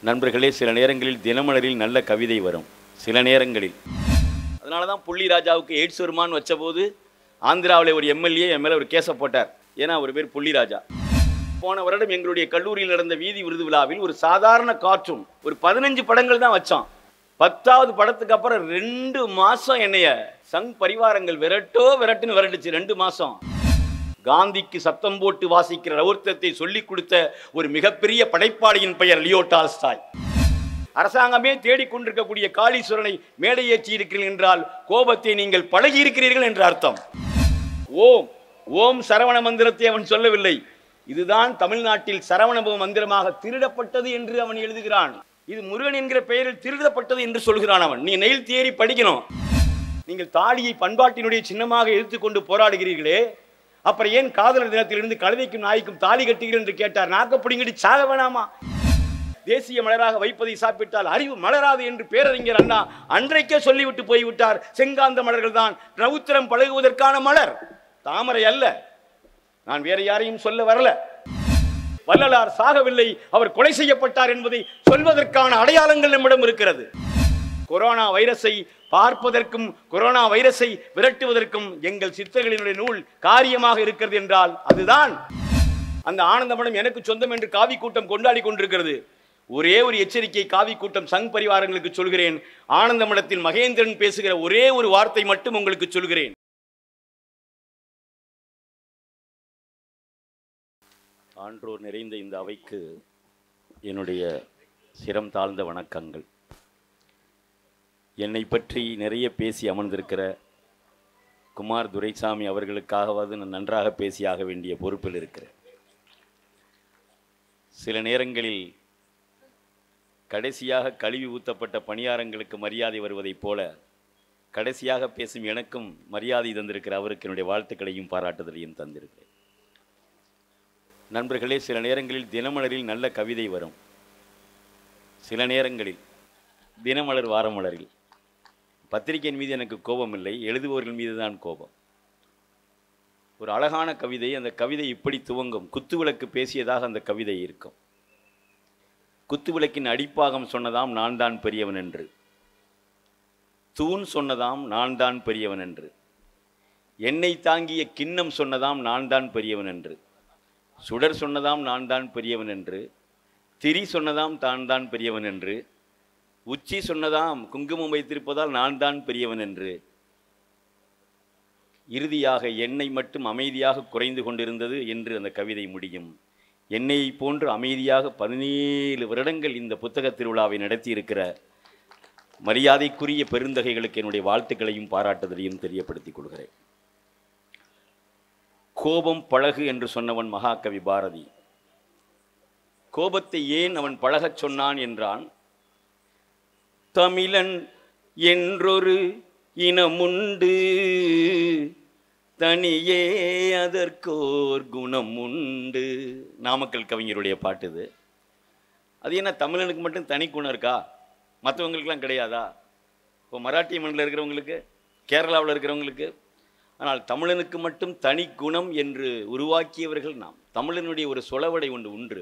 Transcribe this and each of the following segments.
நண்பர்களே சில நேரங்களில் தினமலரில் நல்ல கவிதை வரும் சில நேரங்களில் அதனால தான் புள்ளி ராஜாவுக்கு எய்ட்ஸ் வருமான்னு வச்சபோது ஆந்திராவில் ஒரு எம்எல்ஏ என் மேலே ஒரு கேஸை போட்டார் ஏன்னா ஒரு பேர் புள்ளி ராஜா போன வருடம் எங்களுடைய கல்லூரியில் நடந்த வீதி விருது விழாவில் ஒரு சாதாரண கார்ட்டூன் ஒரு பதினஞ்சு படங்கள் தான் வச்சோம் பத்தாவது படத்துக்கு அப்புறம் ரெண்டு மாசம் என்னைய சங் பரிவாரங்கள் விரட்டோ விரட்டுன்னு விரட்டுச்சு ரெண்டு மாசம் காந்திக்கு சத்தம் போட்டு வாசிக்கிற ரவுர்த்தத்தை சொல்லிக் கொடுத்த ஒரு மிகப்பெரிய படைப்பாளியின் பெயர் லியோ டால்ஸ்டாய் அரசாங்கமே தேடிக்கொண்டிருக்கக்கூடிய காளீஸ்வரனை மேடையேற்றி இருக்கிறீர்கள் என்றால் கோபத்தை நீங்கள் பழகி இருக்கிறீர்கள் என்று அர்த்தம் ஓம் ஓம் சரவண மந்திரத்தை அவன் சொல்லவில்லை இதுதான் தமிழ்நாட்டில் சரவணபவ மந்திரமாக திருடப்பட்டது என்று அவன் எழுதுகிறான் இது முருகன் என்கிற பெயரில் திருடப்பட்டது என்று சொல்கிறான் அவன் நீ நெயில் தேறி படிக்கணும் நீங்கள் தாலியை பண்பாட்டினுடைய சின்னமாக எடுத்துக்கொண்டு போராடுகிறீர்களே அப்புறம் ஏன் காதலர் தினத்திலிருந்து கழுதைக்கும் நாய்க்கும் தாலி கட்டுகிறீர்கள் என்று கேட்டார் நாக்கப்பிடிங்கிட்டு சாக வேணாமா தேசிய மலராக வைப்பதை சாப்பிட்டால் அறிவு மலராது என்று பேரறிஞர் அண்ணா அன்றைக்கே சொல்லிவிட்டு போய்விட்டார் செங்காந்த மலர்கள் தான் ரவுத்திரம் பழகுவதற்கான மலர் தாமரை அல்ல நான் வேற யாரையும் சொல்ல வரல வள்ளலார் சாகவில்லை அவர் கொலை செய்யப்பட்டார் என்பதை சொல்வதற்கான அடையாளங்கள் நம்மிடம் இருக்கிறது கொரோனா வைரஸை பார்ப்பதற்கும் கொரோனா வைரஸை விரட்டுவதற்கும் எங்கள் சித்தர்களினுடைய நூல் காரியமாக இருக்கிறது என்றால் அதுதான் அந்த ஆனந்தமடம் எனக்கு சொந்தம் என்று காவி கூட்டம் கொண்டாடி கொண்டிருக்கிறது ஒரே ஒரு எச்சரிக்கை காவி கூட்டம் சங் பரிவாரங்களுக்கு சொல்கிறேன் ஆனந்தமடத்தில் மகேந்திரன் பேசுகிற ஒரே ஒரு வார்த்தை மட்டும் உங்களுக்கு சொல்கிறேன் ஆன்றோர் நிறைந்த இந்த அவைக்கு என்னுடைய சிரம் தாழ்ந்த வணக்கங்கள் என்னை பற்றி நிறைய பேசி அமர்ந்திருக்கிற குமார் துரைசாமி அவர்களுக்காகவாவது நான் நன்றாக பேசியாக வேண்டிய பொறுப்பில் இருக்கிறேன் சில நேரங்களில் கடைசியாக கழுவி ஊத்தப்பட்ட பணியாரங்களுக்கு மரியாதை வருவதைப் போல கடைசியாக பேசும் எனக்கும் மரியாதை தந்திருக்கிற அவருக்கு என்னுடைய வாழ்த்துக்களையும் பாராட்டுதலையும் தந்திருக்கிறேன் நண்பர்களே சில நேரங்களில் தினமலரில் நல்ல கவிதை வரும் சில நேரங்களில் தினமலர் வாரமலரில் பத்திரிகையின் மீது எனக்கு கோபம் இல்லை எழுதுபவர்கள் மீது தான் கோபம் ஒரு அழகான கவிதை அந்த கவிதை இப்படி துவங்கும் குத்துவிளக்கு பேசியதாக அந்த கவிதை இருக்கும் குத்துவிளக்கின் அடிப்பாகம் சொன்னதாம் நான் தான் பெரியவன் என்று தூண் சொன்னதாம் நான் தான் பெரியவன் என்று எண்ணெய் தாங்கிய கிண்ணம் சொன்னதாம் நான் தான் பெரியவன் என்று சுடர் சொன்னதாம் நான் தான் பெரியவன் என்று திரி சொன்னதாம் தான் தான் பெரியவன் என்று உச்சி சொன்னதாம் குங்குமம் வைத்திருப்பதால் நான் தான் பெரியவன் என்று இறுதியாக எண்ணெய் மட்டும் அமைதியாக குறைந்து கொண்டிருந்தது என்று அந்த கவிதை முடியும் என்னையை போன்று அமைதியாக பதினேழு வருடங்கள் இந்த புத்தக திருவிழாவை நடத்தியிருக்கிற மரியாதைக்குரிய பெருந்தகைகளுக்கு என்னுடைய வாழ்த்துக்களையும் பாராட்டுதலையும் தெரியப்படுத்திக் கொள்கிறேன் கோபம் பழகு என்று சொன்னவன் மகாகவி பாரதி கோபத்தை ஏன் அவன் பழகச் சொன்னான் என்றான் தமிழன் என்றொரு இனமுண்டு தனியே அதற்கோர் குணம் உண்டு நாமக்கல் கவிஞருடைய பாட்டு இது அது என்ன தமிழனுக்கு மட்டும் தனி குணம் இருக்கா மற்றவங்களுக்கெல்லாம் கிடையாதா இப்போ மராட்டிய மண்ணில் இருக்கிறவங்களுக்கு கேரளாவில் இருக்கிறவங்களுக்கு ஆனால் தமிழனுக்கு மட்டும் தனி குணம் என்று உருவாக்கியவர்கள் நாம் தமிழனுடைய ஒரு சொலவடை ஒன்று உண்டு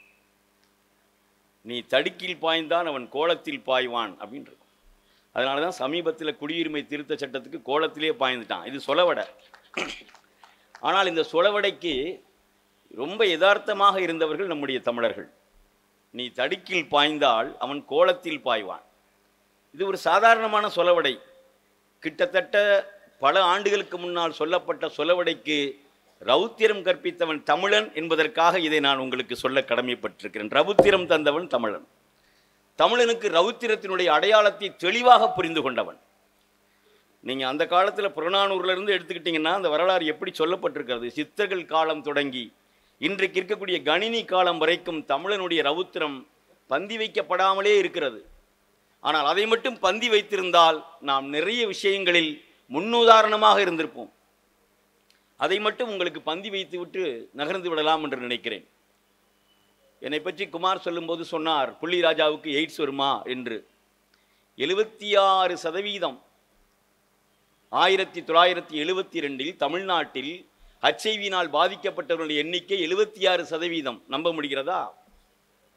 நீ தடுக்கில் பாய்ந்தான் அவன் கோலத்தில் பாய்வான் அப்படின்னு இருக்கும் அதனால தான் சமீபத்தில் குடியுரிமை திருத்த சட்டத்துக்கு கோலத்திலே பாய்ந்துட்டான் இது சொலவடை ஆனால் இந்த சொலவடைக்கு ரொம்ப யதார்த்தமாக இருந்தவர்கள் நம்முடைய தமிழர்கள் நீ தடுக்கில் பாய்ந்தால் அவன் கோலத்தில் பாய்வான் இது ஒரு சாதாரணமான சொலவடை கிட்டத்தட்ட பல ஆண்டுகளுக்கு முன்னால் சொல்லப்பட்ட சொலவடைக்கு ரௌத்திரம் கற்பித்தவன் தமிழன் என்பதற்காக இதை நான் உங்களுக்கு சொல்ல கடமைப்பட்டிருக்கிறேன் ரவுத்திரம் தந்தவன் தமிழன் தமிழனுக்கு ரவுத்திரத்தினுடைய அடையாளத்தை தெளிவாக புரிந்து கொண்டவன் நீங்கள் அந்த காலத்தில் புறநானூர்ல இருந்து எடுத்துக்கிட்டிங்கன்னா அந்த வரலாறு எப்படி சொல்லப்பட்டிருக்கிறது சித்தர்கள் காலம் தொடங்கி இன்றைக்கு இருக்கக்கூடிய கணினி காலம் வரைக்கும் தமிழனுடைய ரவுத்திரம் பந்தி வைக்கப்படாமலே இருக்கிறது ஆனால் அதை மட்டும் பந்தி வைத்திருந்தால் நாம் நிறைய விஷயங்களில் முன்னுதாரணமாக இருந்திருப்போம் அதை மட்டும் உங்களுக்கு பந்தி வைத்து விட்டு நகர்ந்து விடலாம் என்று நினைக்கிறேன் என்னை பற்றி குமார் சொல்லும்போது சொன்னார் புள்ளி ராஜாவுக்கு எய்ட்ஸ் வருமா என்று எழுபத்தி ஆறு சதவீதம் ஆயிரத்தி தொள்ளாயிரத்தி எழுபத்தி ரெண்டில் தமிழ்நாட்டில் ஹச்ஐவினால் பாதிக்கப்பட்டவர்களுடைய எண்ணிக்கை எழுபத்தி ஆறு சதவீதம் நம்ப முடிகிறதா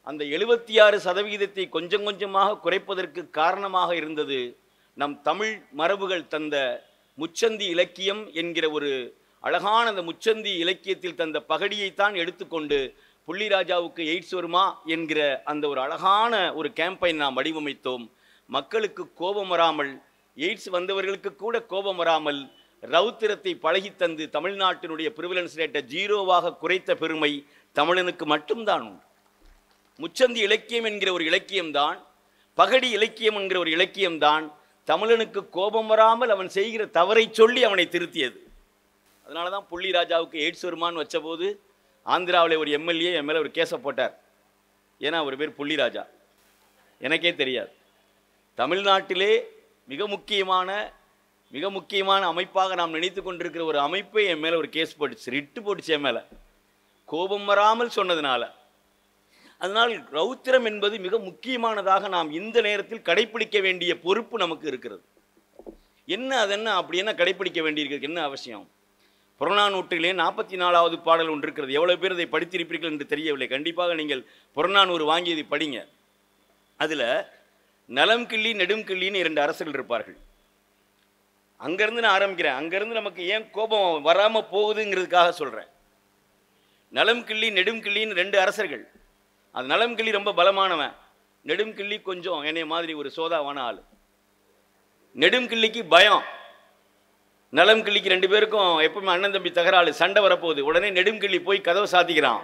அந்த எழுபத்தி ஆறு சதவிகிதத்தை கொஞ்சம் கொஞ்சமாக குறைப்பதற்கு காரணமாக இருந்தது நம் தமிழ் மரபுகள் தந்த முச்சந்தி இலக்கியம் என்கிற ஒரு அழகான அந்த முச்சந்தி இலக்கியத்தில் தந்த பகடியைத்தான் எடுத்துக்கொண்டு புள்ளிராஜாவுக்கு எய்ட்ஸ் வருமா என்கிற அந்த ஒரு அழகான ஒரு கேம்பெயின் நாம் வடிவமைத்தோம் மக்களுக்கு கோபம் வராமல் எய்ட்ஸ் வந்தவர்களுக்கு கூட கோபம் வராமல் ரவுத்திரத்தை பழகி தந்து தமிழ்நாட்டினுடைய பிரிவிலன்ஸ் ரேட்டை ஜீரோவாக குறைத்த பெருமை தமிழனுக்கு மட்டும்தான் உண்டு முச்சந்தி இலக்கியம் என்கிற ஒரு இலக்கியம்தான் பகடி இலக்கியம் என்கிற ஒரு இலக்கியம்தான் தமிழனுக்கு கோபம் வராமல் அவன் செய்கிற தவறை சொல்லி அவனை திருத்தியது அதனால தான் புள்ளி ராஜாவுக்கு எய்ட்ஸ் வருமான்னு வச்சபோது ஆந்திராவில் ஒரு எம்எல்ஏ என் மேலே ஒரு கேஸை போட்டார் ஏன்னா ஒரு பேர் புள்ளி ராஜா எனக்கே தெரியாது தமிழ்நாட்டிலே மிக முக்கியமான மிக முக்கியமான அமைப்பாக நாம் நினைத்து கொண்டிருக்கிற ஒரு அமைப்பே என் மேலே ஒரு கேஸ் போட்டுச்சு ரிட்டு போட்டுச்சு என் மேலே கோபம் வராமல் சொன்னதுனால அதனால் ரௌத்திரம் என்பது மிக முக்கியமானதாக நாம் இந்த நேரத்தில் கடைப்பிடிக்க வேண்டிய பொறுப்பு நமக்கு இருக்கிறது என்ன அதென்ன அப்படி என்ன கடைப்பிடிக்க வேண்டியிருக்கு என்ன அவசியம் புறநானூற்றிலே நாற்பத்தி நாலாவது பாடல் ஒன்று இருக்கிறது எவ்வளவு பேர் இதை படித்திருப்பீர்கள் என்று தெரியவில்லை கண்டிப்பாக நீங்கள் புறநானூறு வாங்கி இதை படிங்க அதில் நலம் கிள்ளி நெடும் கிள்ளின்னு இரண்டு அரசர்கள் இருப்பார்கள் அங்கேருந்து நான் ஆரம்பிக்கிறேன் அங்கேருந்து நமக்கு ஏன் கோபம் வராமல் போகுதுங்கிறதுக்காக சொல்கிறேன் நலம் கிள்ளி நெடும் கிள்ளின்னு ரெண்டு அரசர்கள் அது நலம் கிள்ளி ரொம்ப பலமானவன் நெடும் கிள்ளி கொஞ்சம் என்னைய மாதிரி ஒரு சோதாவான ஆள் நெடும் கிள்ளிக்கு பயம் நலம் கிள்ளிக்கு ரெண்டு பேருக்கும் எப்பவுமே அண்ணன் தம்பி தகராறு சண்டை வரப்போகுது உடனே நெடும் கிள்ளி போய் கதவை சாத்திக்கிறான்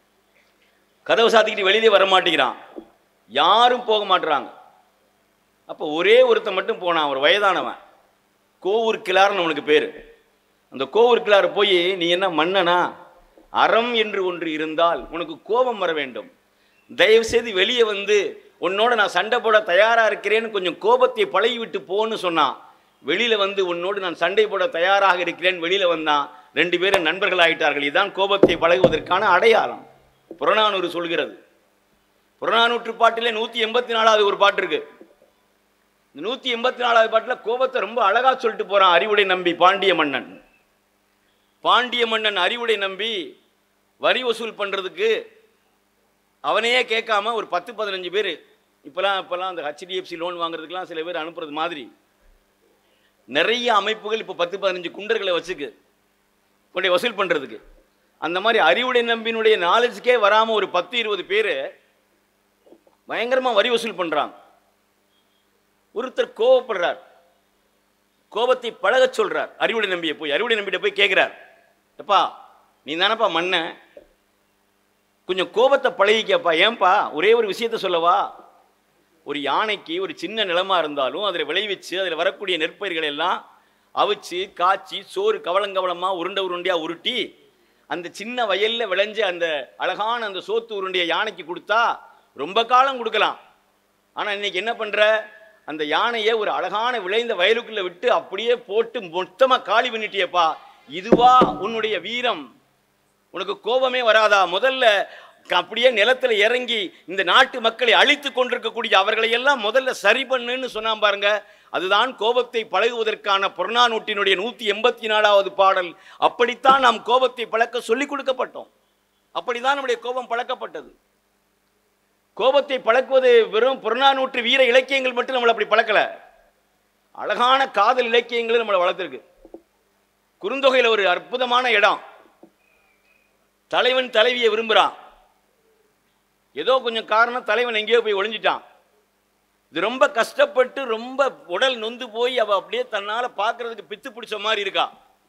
கதவை சாத்திக்கிட்டு வெளியே வர மாட்டேங்கிறான் யாரும் போக மாட்டுறாங்க அப்போ ஒரே ஒருத்தன் மட்டும் போனான் ஒரு வயதானவன் கோவூர் கிளார்னு அவனுக்கு பேர் அந்த கோவூர் கிளார் போய் நீ என்ன மன்னனா அறம் என்று ஒன்று இருந்தால் உனக்கு கோபம் வர வேண்டும் தயவு செய்து வெளியே வந்து உன்னோட நான் சண்டை போட தயாராக இருக்கிறேன்னு கொஞ்சம் கோபத்தை பழகி விட்டு போன்னு சொன்னான் வெளியில் வந்து உன்னோடு நான் சண்டை போட தயாராக இருக்கிறேன் வெளியில் வந்தான் ரெண்டு பேரும் நண்பர்கள் ஆயிட்டார்கள் இதுதான் கோபத்தை பழகுவதற்கான அடையாளம் புறநானூறு சொல்கிறது புறநானூற்று பாட்டிலே நூற்றி எண்பத்தி நாலாவது ஒரு பாட்டு இருக்கு இந்த நூற்றி எண்பத்தி நாலாவது பாட்டில் கோபத்தை ரொம்ப அழகா சொல்லிட்டு போறான் அறிவுடை நம்பி பாண்டிய மன்னன் பாண்டிய மன்னன் அறிவுடை நம்பி வரி வசூல் பண்ணுறதுக்கு அவனையே கேட்காம ஒரு பத்து பதினஞ்சு பேர் இப்போலாம் இப்போலாம் அந்த ஹெச்டிஎஃப்சி லோன் வாங்குறதுக்கெல்லாம் சில பேர் அனுப்புறது மாதிரி நிறைய அமைப்புகள் இப்போ பத்து பதினஞ்சு குண்டர்களை வச்சுக்கு கொண்டு போய் வசூல் பண்ணுறதுக்கு அந்த மாதிரி அறிவுடை நம்பினுடைய நாலேஜுக்கே வராமல் ஒரு பத்து இருபது பேர் பயங்கரமாக வரி வசூல் பண்ணுறாங்க ஒருத்தர் கோவப்படுறார் கோபத்தை பழகச் சொல்றார் அறிவுடை நம்பியை போய் அறிவுடை நம்பிட்ட போய் கேட்குறார் எப்பா நீ தானப்பா மன்னன் கொஞ்சம் கோபத்தை பழகிக்கப்பா ஏன்பா ஒரே ஒரு விஷயத்த சொல்லவா ஒரு யானைக்கு ஒரு சின்ன நிலமா இருந்தாலும் அதில் விளைவிச்சு அதில் வரக்கூடிய நெற்பயிர்களை எல்லாம் அவிச்சு காய்ச்சி சோறு கவலங்கவலமா உருண்டை உருண்டையா உருட்டி அந்த சின்ன வயல்ல விளைஞ்ச அந்த அழகான அந்த சோத்து உருண்டையை யானைக்கு கொடுத்தா ரொம்ப காலம் கொடுக்கலாம் ஆனா இன்னைக்கு என்ன பண்ற அந்த யானையை ஒரு அழகான விளைந்த வயலுக்குள்ள விட்டு அப்படியே போட்டு மொத்தமா காலி பண்ணிட்டியப்பா இதுவா உன்னுடைய வீரம் உனக்கு கோபமே வராதா முதல்ல க- அப்படியே நிலத்துல இறங்கி இந்த நாட்டு மக்களை அழித்து கொண்டிருக்கக்கூடிய அவர்களை எல்லாம் முதல்ல சரி பண்ணுன்னு சொன்னான் பாருங்க அதுதான் கோபத்தை பழகுவதற்கான புறநானூற்றினுடைய நூத்தி எண்பத்தி நாலாவது பாடல் அப்படித்தான் நாம் கோபத்தை பழக்க சொல்லிக் கொடுக்கப்பட்டோம் அப்படிதான் நம்முடைய கோபம் பழக்கப்பட்டது கோபத்தை பழக்குவது வெறும் புறநானூற்று வீர இலக்கியங்கள் மட்டும் நம்மளை அப்படி பழக்கல அழகான காதல் இலக்கியங்களும் நம்மளை வளர்த்துருக்கு குறுந்தொகையில் ஒரு அற்புதமான இடம் தலைவன் தலைவியை விரும்புகிறான் ஏதோ கொஞ்சம் காரணம் தலைவன் எங்கேயோ போய் ஒளிஞ்சிட்டான் இது ரொம்ப கஷ்டப்பட்டு ரொம்ப உடல் நொந்து போய் அவ அப்படியே தன்னால பார்க்கறதுக்கு பித்து பிடிச்ச மாதிரி இருக்கா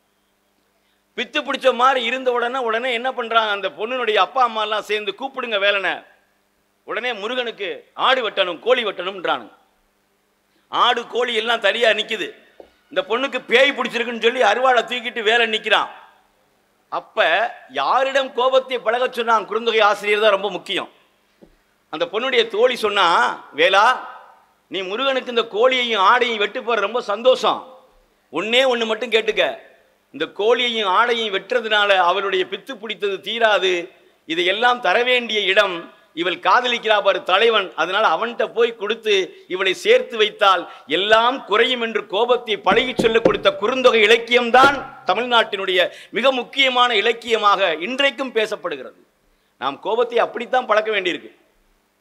பித்து பிடிச்ச மாதிரி இருந்த உடனே உடனே என்ன பண்றாங்க அந்த பொண்ணுனுடைய அப்பா அம்மா எல்லாம் சேர்ந்து கூப்பிடுங்க வேலனை உடனே முருகனுக்கு ஆடு வெட்டணும் கோழி வெட்டணும்ன்றானுங்க ஆடு கோழி எல்லாம் தனியா நிக்குது இந்த பொண்ணுக்கு பேய் பிடிச்சிருக்குன்னு சொல்லி அருவாளை தூக்கிட்டு வேலை நிக்கிறான் அப்ப யாரிடம் கோபத்தை பழகச் சொன்னான் குறுந்தொகை ஆசிரியர் தான் ரொம்ப முக்கியம் அந்த பொண்ணுடைய தோழி சொன்னா வேலா நீ முருகனுக்கு இந்த கோழியையும் ஆடையும் வெட்டு போற ரொம்ப சந்தோஷம் ஒண்ணே ஒண்ணு மட்டும் கேட்டுக்க இந்த கோழியையும் ஆடையும் வெட்டுறதுனால அவளுடைய பித்து பிடித்தது தீராது இதையெல்லாம் தர வேண்டிய இடம் இவள் காதலிக்கிறா பாரு தலைவன் அதனால அவன்கிட்ட போய் கொடுத்து இவளை சேர்த்து வைத்தால் எல்லாம் குறையும் என்று கோபத்தை பழகி சொல்லிக் கொடுத்த குறுந்தொகை இலக்கியம்தான் தமிழ்நாட்டினுடைய மிக முக்கியமான இலக்கியமாக இன்றைக்கும் பேசப்படுகிறது நாம் கோபத்தை அப்படித்தான் பழக்க வேண்டியிருக்கு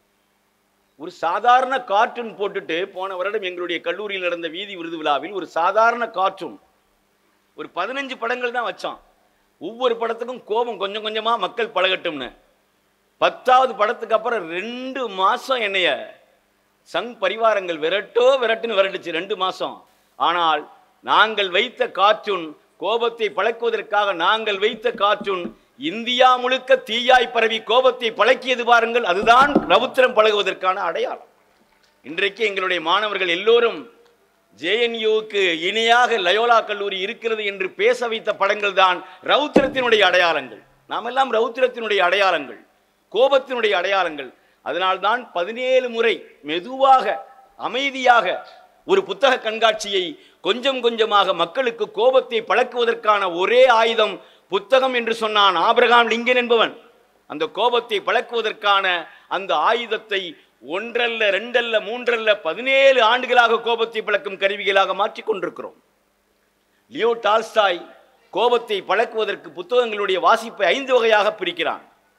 ஒரு சாதாரண கார்ட்டூன் போட்டுட்டு போன வருடம் எங்களுடைய கல்லூரியில் நடந்த வீதி விருது விழாவில் ஒரு சாதாரண கார்ட்டூன் ஒரு பதினஞ்சு படங்கள் தான் வச்சோம் ஒவ்வொரு படத்துக்கும் கோபம் கொஞ்சம் கொஞ்சமா மக்கள் பழகட்டும்னு பத்தாவது படத்துக்கு அப்புறம் ரெண்டு மாசம் என்னைய சங் பரிவாரங்கள் விரட்டோ விரட்டுன்னு விரட்டுச்சு ரெண்டு மாசம் ஆனால் நாங்கள் வைத்த கார்ட்டூன் கோபத்தை பழக்குவதற்காக நாங்கள் வைத்த கார்ட்டூன் இந்தியா முழுக்க தீயாய் பரவி கோபத்தை பழக்கியது பாருங்கள் அதுதான் ரவுத்திரம் பழகுவதற்கான அடையாளம் இன்றைக்கு எங்களுடைய மாணவர்கள் எல்லோரும் ஜேஎன்யூக்கு இணையாக லயோலா கல்லூரி இருக்கிறது என்று பேச வைத்த படங்கள் தான் ரவுத்திரத்தினுடைய அடையாளங்கள் நாம் எல்லாம் ரவுத்திரத்தினுடைய அடையாளங்கள் கோபத்தினுடைய அடையாளங்கள் அதனால்தான் பதினேழு முறை மெதுவாக அமைதியாக ஒரு புத்தக கண்காட்சியை கொஞ்சம் கொஞ்சமாக மக்களுக்கு கோபத்தை பழக்குவதற்கான ஒரே ஆயுதம் புத்தகம் என்று சொன்னான் ஆபிரகாம் லிங்கன் என்பவன் அந்த கோபத்தை பழக்குவதற்கான அந்த ஆயுதத்தை ஒன்றல்ல ரெண்டல்ல மூன்றல்ல பதினேழு ஆண்டுகளாக கோபத்தை பழக்கும் கருவிகளாக மாற்றிக் கொண்டிருக்கிறோம் லியோ டால்ஸ்டாய் கோபத்தை பழக்குவதற்கு புத்தகங்களுடைய வாசிப்பை ஐந்து வகையாக பிரிக்கிறான்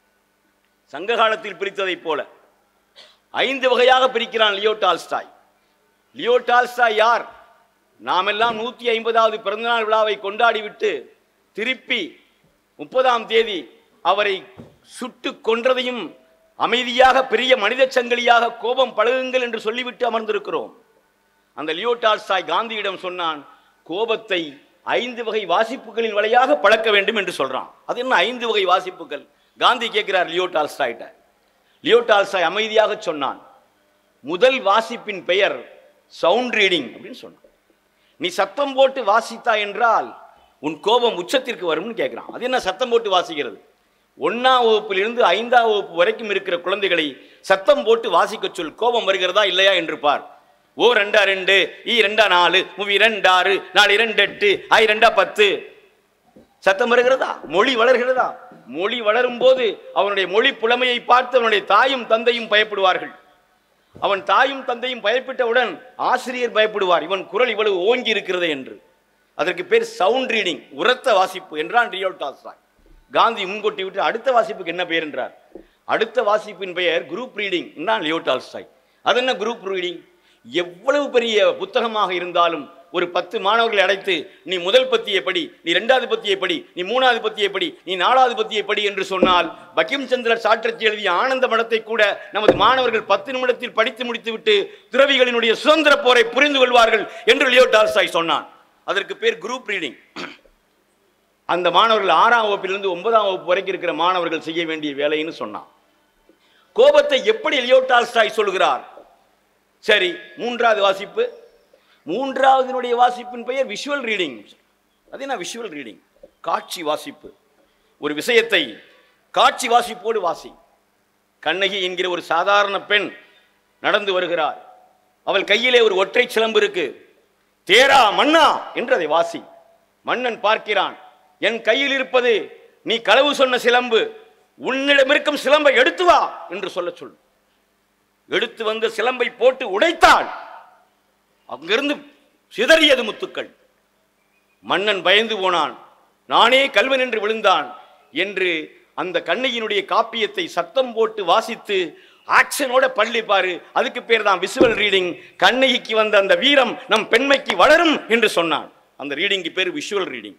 சங்க காலத்தில் பிரித்ததைப் போல ஐந்து வகையாக பிரிக்கிறான் லியோ டால்ஸ்டாய் லியோ டால்ஸ்டாய் யார் நாமெல்லாம் நூற்றி ஐம்பதாவது பிறந்தநாள் விழாவை கொண்டாடிவிட்டு திருப்பி முப்பதாம் தேதி அவரை சுட்டு கொன்றதையும் அமைதியாக பெரிய மனித சங்கிலியாக கோபம் பழகுங்கள் என்று சொல்லிவிட்டு அமர்ந்திருக்கிறோம் அந்த லியோ டால்ஸ்டாய் காந்தியிடம் சொன்னான் கோபத்தை ஐந்து வகை வாசிப்புகளின் வழியாக பழக்க வேண்டும் என்று சொல்றான் அது என்ன ஐந்து வகை வாசிப்புகள் காந்தி கேட்கிறார் லியோ டால்ஸ்டாய்ட்ட லியோ டால்ஸ்டாய் அமைதியாக சொன்னான் முதல் வாசிப்பின் பெயர் சவுண்ட் ரீடிங் அப்படின்னு சொன்னான் நீ சத்தம் போட்டு வாசித்தா என்றால் உன் கோபம் உச்சத்திற்கு வரும்னு கேட்கிறான் அது என்ன சத்தம் போட்டு வாசிக்கிறது ஒன்னாம் வகுப்பிலிருந்து ஐந்தாம் வகுப்பு வரைக்கும் இருக்கிற குழந்தைகளை சத்தம் போட்டு வாசிக்க சொல் கோபம் வருகிறதா இல்லையா என்று பார் ஓ ரெண்டா ரெண்டு ஈ ரெண்டா நாலு மூவி ரெண்டாறு நாலு இரண்டு எட்டு ஐ ரெண்டா பத்து சத்தம் வருகிறதா மொழி வளர்கிறதா மொழி வளரும் போது அவனுடைய மொழி புலமையை பார்த்து அவனுடைய தாயும் தந்தையும் பயப்படுவார்கள் அவன் தாயும் தந்தையும் பயப்பட்டவுடன் ஆசிரியர் பயப்படுவார் இவன் குரல் இவ்வளவு ஓங்கி இருக்கிறது என்று அதற்கு பேர் சவுண்ட் ரீடிங் உரத்த வாசிப்பு என்றான் ரியோ டால்ஸ்டாய் காந்தி முன்கொட்டி விட்டு அடுத்த வாசிப்புக்கு என்ன பெயர் என்றார் அடுத்த வாசிப்பின் பெயர் குரூப் ரீடிங் என்றான் லியோ டால்ஸ்டாய் அது என்ன குரூப் ரீடிங் எவ்வளவு பெரிய புத்தகமாக இருந்தாலும் ஒரு பத்து மாணவர்களை அடைத்து நீ முதல் பத்தியை படி நீ இரண்டாவது பத்தியை படி நீ மூணாவது பத்தியை படி நீ நாலாவது பத்தியை படி என்று சொன்னால் பக்கிம் சந்திரர் சாற்றச்சி எழுதிய ஆனந்த மடத்தை கூட நமது மாணவர்கள் பத்து நிமிடத்தில் படித்து முடித்துவிட்டு துறவிகளினுடைய சுதந்திர போரை புரிந்து கொள்வார்கள் என்று லியோ டால்ஸ்டாய் சொன்னான் அதற்கு பேர் குரூப் ரீடிங் அந்த மாணவர்கள் ஆறாம் வகுப்பிலிருந்து ஒன்பதாம் வகுப்பு வரைக்கும் இருக்கிற மாணவர்கள் செய்ய வேண்டிய வேலைன்னு சொன்னான் கோபத்தை எப்படி லியோ டால்ஸ்டாய் சொல்கிறார் சரி மூன்றாவது வாசிப்பு மூன்றாவதினுடைய வாசிப்பின் பெயர் விஷுவல் ரீடிங் அது என்ன விஷுவல் ரீடிங் காட்சி வாசிப்பு ஒரு விஷயத்தை காட்சி வாசிப்போடு வாசி கண்ணகி என்கிற ஒரு சாதாரண பெண் நடந்து வருகிறார் அவள் கையிலே ஒரு ஒற்றை சிலம்பு இருக்கு தேரா மன்னா என்று அதை வாசி மன்னன் பார்க்கிறான் என் கையில் இருப்பது நீ களவு சொன்ன சிலம்பு உன்னிடம் இருக்கும் சிலம்பை எடுத்து வா என்று சொல்ல சொல் எடுத்து வந்த சிலம்பை போட்டு உடைத்தாள் அங்கிருந்து சிதறியது முத்துக்கள் மன்னன் பயந்து போனான் நானே கல்வன் என்று விழுந்தான் என்று அந்த கண்ணையினுடைய காப்பியத்தை சத்தம் போட்டு வாசித்து ஆக்ஷனோட பள்ளி பாரு அதுக்கு பேர் தான் விசுவல் ரீடிங் கண்ணகிக்கு வந்த அந்த வீரம் நம் பெண்மைக்கு வளரும் என்று சொன்னான் அந்த ரீடிங்க்கு பேர் விஷுவல் ரீடிங்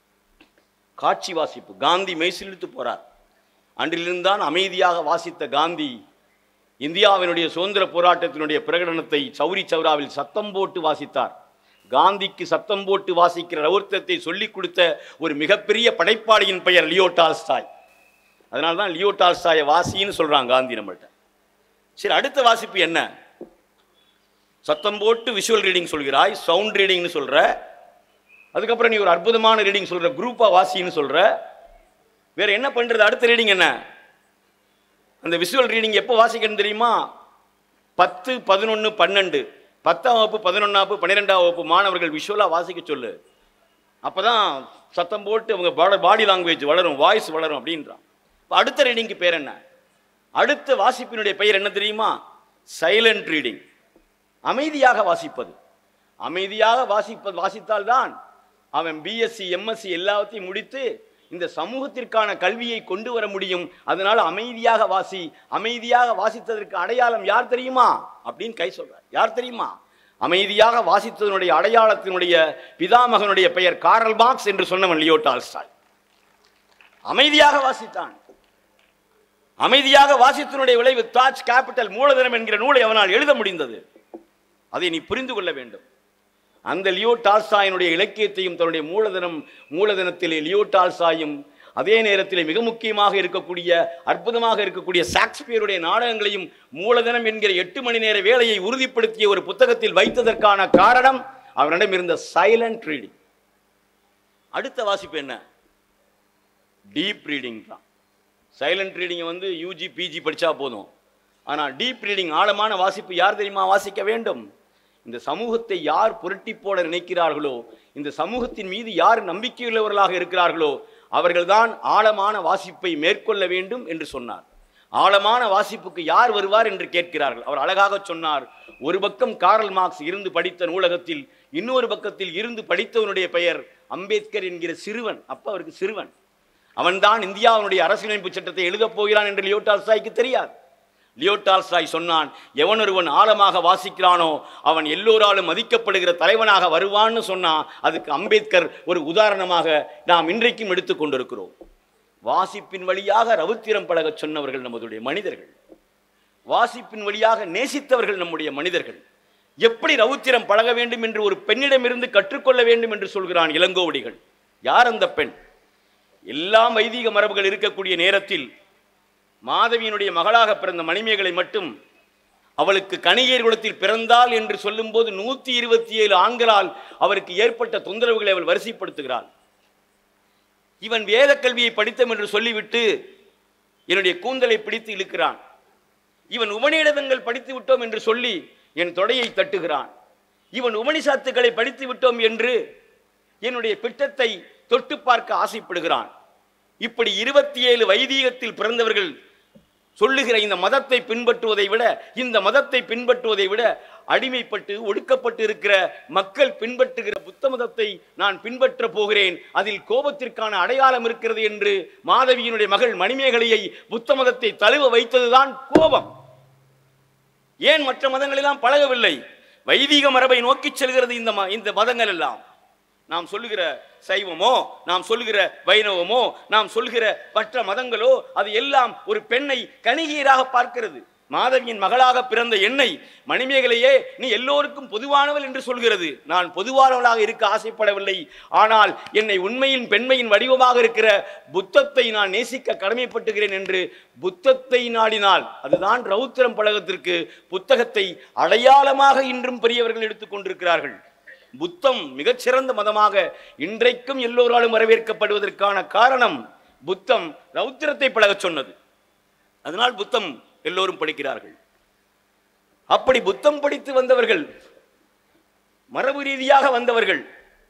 காட்சி வாசிப்பு காந்தி மெய்சிலித்து போறார் அன்றிலிருந்தான் அமைதியாக வாசித்த காந்தி இந்தியாவினுடைய சுதந்திர போராட்டத்தினுடைய பிரகடனத்தை சௌரி சௌராவில் சத்தம் போட்டு வாசித்தார் காந்திக்கு சத்தம் போட்டு வாசிக்கிற ரவுர்த்தத்தை சொல்லிக் கொடுத்த ஒரு மிகப்பெரிய படைப்பாளியின் பெயர் லியோ டால்ஸ்டாய் அதனால தான் லியோ டால்ஸ்டாயை வாசின்னு சொல்றான் காந்தி நம்மள்ட்ட சரி அடுத்த வாசிப்பு என்ன சத்தம் போட்டு விஷுவல் ரீடிங் சொல்கிறாய் சவுண்ட் ரீடிங்னு சொல்ற அதுக்கப்புறம் நீ ஒரு அற்புதமான ரீடிங் சொல்ற குரூப்பா வாசின்னு சொல்ற வேற என்ன பண்றது அடுத்த ரீடிங் என்ன அந்த விஷுவல் ரீடிங் எப்போ வாசிக்கணும் தெரியுமா பத்து பதினொன்று பன்னெண்டு பத்தாம் வகுப்பு பதினொன்றாம் வகுப்பு பன்னிரெண்டாம் வகுப்பு மாணவர்கள் விஷுவலாக வாசிக்க சொல்லு அப்போ தான் சத்தம் போட்டு அவங்க பாடி லாங்குவேஜ் வளரும் வாய்ஸ் வளரும் அப்படின்றான் இப்போ அடுத்த ரீடிங்க்கு பேர் என்ன அடுத்த வாசிப்பினுடைய பெயர் என்ன தெரியுமா சைலண்ட் ரீடிங் அமைதியாக வாசிப்பது அமைதியாக வாசிப்பது வாசித்தால்தான் அவன் பிஎஸ்சி எம்எஸ்சி எல்லாத்தையும் முடித்து இந்த சமூகத்திற்கான கல்வியை கொண்டு வர முடியும் அதனால அமைதியாக வாசி அமைதியாக வாசித்ததற்கு அடையாளம் யார் தெரியுமா அப்படின்னு கை சொல்றார் யார் தெரியுமா அமைதியாக வாசித்ததனுடைய அடையாளத்தினுடைய பிதாமகனுடைய பெயர் காரல் மார்க்ஸ் என்று சொன்னவன் லியோ டால்ஸ்டாய் அமைதியாக வாசித்தான் அமைதியாக வாசித்தனுடைய விளைவு தாஜ் கேபிட்டல் மூலதனம் என்கிற நூலை அவனால் எழுத முடிந்தது அதை நீ புரிந்து கொள்ள வேண்டும் அந்த லியோ டால்ஸ்டாயினுடைய இலக்கியத்தையும் தன்னுடைய மூலதனம் மூலதனத்திலே லியோ டால்ஸ்டாயும் அதே நேரத்தில் மிக முக்கியமாக இருக்கக்கூடிய அற்புதமாக இருக்கக்கூடிய சாக்ஸ்பியருடைய நாடகங்களையும் மூலதனம் என்கிற எட்டு மணி நேர வேலையை உறுதிப்படுத்திய ஒரு புத்தகத்தில் வைத்ததற்கான காரணம் அவனிடம் இருந்த சைலண்ட் ரீடிங் அடுத்த வாசிப்பு என்ன டீப் ரீடிங் தான் சைலண்ட் ரீடிங்கை வந்து யூஜி பிஜி படித்தா போதும் ஆனால் டீப் ரீடிங் ஆழமான வாசிப்பு யார் தெரியுமா வாசிக்க வேண்டும் இந்த சமூகத்தை யார் புரட்டி போட நினைக்கிறார்களோ இந்த சமூகத்தின் மீது யார் நம்பிக்கையுள்ளவர்களாக இருக்கிறார்களோ அவர்கள்தான் ஆழமான வாசிப்பை மேற்கொள்ள வேண்டும் என்று சொன்னார் ஆழமான வாசிப்புக்கு யார் வருவார் என்று கேட்கிறார்கள் அவர் அழகாக சொன்னார் ஒரு பக்கம் காரல் மார்க்ஸ் இருந்து படித்த நூலகத்தில் இன்னொரு பக்கத்தில் இருந்து படித்தவனுடைய பெயர் அம்பேத்கர் என்கிற சிறுவன் அப்ப அவருக்கு சிறுவன் அவன்தான் இந்தியாவினுடைய அரசியலமைப்பு சட்டத்தை எழுதப் போகிறான் என்று லியோ டால்ஸ்டாய்க்கு தெரியாது லியோ டால்ஸ்டாய் சொன்னான் எவனொருவன் ஆழமாக வாசிக்கிறானோ அவன் எல்லோராலும் மதிக்கப்படுகிற தலைவனாக வருவான்னு சொன்னான் அதுக்கு அம்பேத்கர் ஒரு உதாரணமாக நாம் இன்றைக்கும் எடுத்துக் கொண்டிருக்கிறோம் வாசிப்பின் வழியாக ரவுத்திரம் பழகச் சொன்னவர்கள் நமதுடைய மனிதர்கள் வாசிப்பின் வழியாக நேசித்தவர்கள் நம்முடைய மனிதர்கள் எப்படி ரவுத்திரம் பழக வேண்டும் என்று ஒரு பெண்ணிடமிருந்து கற்றுக்கொள்ள வேண்டும் என்று சொல்கிறான் இளங்கோவடிகள் யார் அந்த பெண் எல்லாம் வைதிக மரபுகள் இருக்கக்கூடிய நேரத்தில் மாதவியினுடைய மகளாக பிறந்த மணிமேகலை மட்டும் அவளுக்கு கணிகேர் குலத்தில் பிறந்தாள் என்று சொல்லும்போது நூத்தி இருபத்தி ஏழு ஆண்களால் அவருக்கு ஏற்பட்ட தொந்தரவுகளை அவள் வரிசைப்படுத்துகிறாள் இவன் வேத கல்வியை படித்தம் என்று சொல்லிவிட்டு என்னுடைய கூந்தலை பிடித்து இழுக்கிறான் இவன் உபநிடதங்கள் படித்து விட்டோம் என்று சொல்லி என் தொடையை தட்டுகிறான் இவன் உபனிஷத்துக்களை படித்து விட்டோம் என்று என்னுடைய பிட்டத்தை தொட்டு பார்க்க ஆசைப்படுகிறான் இப்படி இருபத்தி ஏழு வைதீகத்தில் பிறந்தவர்கள் சொல்லுகிற இந்த மதத்தை பின்பற்றுவதை விட இந்த மதத்தை பின்பற்றுவதை விட அடிமைப்பட்டு ஒடுக்கப்பட்டு இருக்கிற மக்கள் பின்பற்றுகிற புத்த மதத்தை நான் பின்பற்ற போகிறேன் அதில் கோபத்திற்கான அடையாளம் இருக்கிறது என்று மாதவியினுடைய மகள் மணிமேகலையை புத்த மதத்தை தழுவ வைத்ததுதான் கோபம் ஏன் மற்ற மதங்களெல்லாம் பழகவில்லை வைதிக மரபை நோக்கி செல்கிறது இந்த ம- இந்த மதங்கள் எல்லாம் நாம் சொல்லுகிற சைவமோ நாம் சொல்லுகிற வைணவமோ நாம் சொல்லுகிற மற்ற மதங்களோ அது எல்லாம் ஒரு பெண்ணை கணிகீராக பார்க்கிறது மாதவியின் மகளாக பிறந்த என்னை மணிமேகலையே நீ எல்லோருக்கும் பொதுவானவள் என்று சொல்கிறது நான் பொதுவானவளாக இருக்க ஆசைப்படவில்லை ஆனால் என்னை உண்மையின் பெண்மையின் வடிவமாக இருக்கிற புத்தத்தை நான் நேசிக்க கடமைப்பட்டுகிறேன் என்று புத்தத்தை நாடினால் அதுதான் ரௌத்திரம் பழகத்திற்கு புத்தகத்தை அடையாளமாக இன்றும் பெரியவர்கள் எடுத்துக்கொண்டிருக்கிறார்கள் புத்தம் மிகச்சிறந்த மதமாக இன்றைக்கும் எல்லோராலும் வரவேற்கப்படுவதற்கான காரணம் புத்தம் ரௌத்திரத்தை பழகச் சொன்னது அதனால் புத்தம் எல்லோரும் படிக்கிறார்கள் அப்படி புத்தம் படித்து வந்தவர்கள் மரபு ரீதியாக வந்தவர்கள்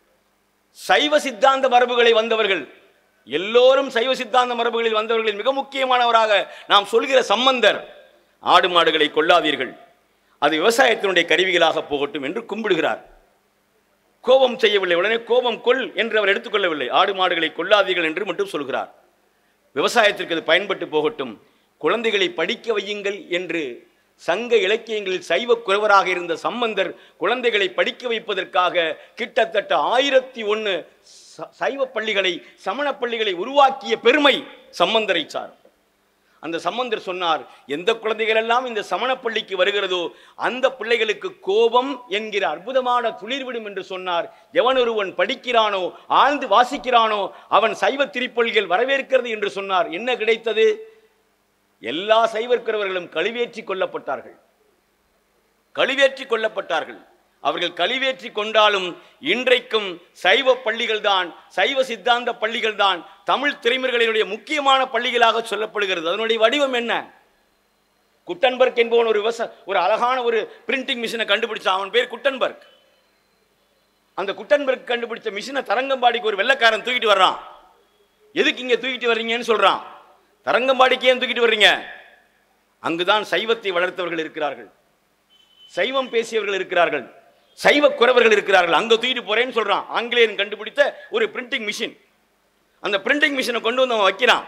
சைவ சித்தாந்த மரபுகளை வந்தவர்கள் எல்லோரும் சைவ சித்தாந்த மரபுகளில் வந்தவர்களில் மிக முக்கியமானவராக நாம் சொல்கிற சம்பந்தர் ஆடு மாடுகளை கொள்ளாதீர்கள் அது விவசாயத்தினுடைய கருவிகளாக போகட்டும் என்று கும்பிடுகிறார் கோபம் செய்யவில்லை உடனே கோபம் கொள் என்று அவர் எடுத்துக்கொள்ளவில்லை ஆடு மாடுகளை கொள்ளாதீர்கள் என்று மட்டும் சொல்கிறார் விவசாயத்திற்கு அது பயன்பட்டு போகட்டும் குழந்தைகளை படிக்க வையுங்கள் என்று சங்க இலக்கியங்களில் சைவ குறவராக இருந்த சம்பந்தர் குழந்தைகளை படிக்க வைப்பதற்காக கிட்டத்தட்ட ஆயிரத்தி ஒன்று சைவ பள்ளிகளை சமண பள்ளிகளை உருவாக்கிய பெருமை சம்பந்தரை சார் அந்த சம்பந்தர் சொன்னார் எந்த குழந்தைகள் எல்லாம் இந்த சமண பள்ளிக்கு வருகிறதோ அந்த பிள்ளைகளுக்கு கோபம் என்கிற அற்புதமான துளிர்விடும் என்று சொன்னார் எவன் ஒருவன் படிக்கிறானோ ஆழ்ந்து வாசிக்கிறானோ அவன் சைவ திருப்பள்ளிகள் வரவேற்கிறது என்று சொன்னார் என்ன கிடைத்தது எல்லா சைவர்க்கிறவர்களும் கழுவேற்றி கொல்லப்பட்டார்கள் கழுவேற்றி கொல்லப்பட்டார்கள் அவர்கள் கழுவேற்றி கொண்டாலும் இன்றைக்கும் சைவ பள்ளிகள் தான் சைவ சித்தாந்த பள்ளிகள் தான் தமிழ் திரைமர்களினுடைய முக்கியமான பள்ளிகளாக சொல்லப்படுகிறது அதனுடைய வடிவம் என்ன குட்டன்பர்க் என்பவன் ஒரு விவசாய ஒரு அழகான ஒரு பிரிண்டிங் மிஷினை கண்டுபிடிச்சான் அவன் பேர் குட்டன்பர்க் அந்த குட்டன்பர்க் கண்டுபிடிச்ச மிஷினை தரங்கம்பாடிக்கு ஒரு வெள்ளைக்காரன் தூக்கிட்டு வர்றான் எதுக்கு இங்க தூக்கிட்டு வர்றீங்கன்னு சொல்றான் தரங்கம்பாடிக்கு ஏன் தூக்கிட்டு வர்றீங்க அங்குதான் சைவத்தை வளர்த்தவர்கள் இருக்கிறார்கள் சைவம் பேசியவர்கள் இருக்கிறார்கள் சைவ குறவர்கள் இருக்கிறார்கள் அங்க தூக்கிட்டு போறேன்னு சொல்றான் ஆங்கிலேயன் கண்டுபிடித்த ஒரு பிரிண்டிங் மிஷின் அந்த பிரிண்டிங் மிஷினை கொண்டு வந்து அவன் வைக்கிறான்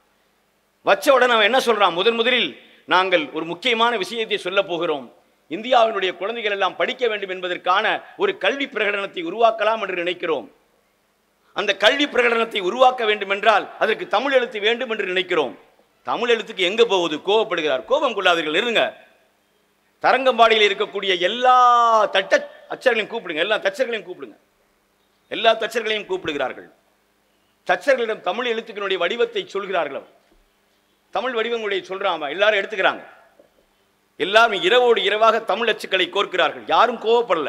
வச்ச உடனே அவன் என்ன சொல்றான் முதன் முதலில் நாங்கள் ஒரு முக்கியமான விஷயத்தை சொல்ல போகிறோம் இந்தியாவினுடைய குழந்தைகள் எல்லாம் படிக்க வேண்டும் என்பதற்கான ஒரு கல்வி பிரகடனத்தை உருவாக்கலாம் என்று நினைக்கிறோம் அந்த கல்வி பிரகடனத்தை உருவாக்க வேண்டும் என்றால் அதற்கு தமிழ் எழுத்து வேண்டும் என்று நினைக்கிறோம் தமிழ் எழுத்துக்கு எங்க போகுது கோவப்படுகிறார் கோபம் கொள்ளாதீர்கள் இருங்க தரங்கம்பாடியில் இருக்கக்கூடிய எல்லா தட்ட அச்சர்களையும் கூப்பிடுங்க எல்லா தச்சர்களையும் கூப்பிடுங்க எல்லா தச்சர்களையும் கூப்பிடுகிறார்கள் தச்சர்களிடம் தமிழ் எழுத்துக்களுடைய வடிவத்தை சொல்கிறார்கள் அவர். தமிழ் வடிவங்களுடைய சொல்றான் அவன். எல்லாரும் எடுத்துக்கிறாங்க எல்லாரும் இரவோடு இரவாக தமிழ் அச்சுக்களை கோர்க்கிறார்கள் யாரும் கோவப்படல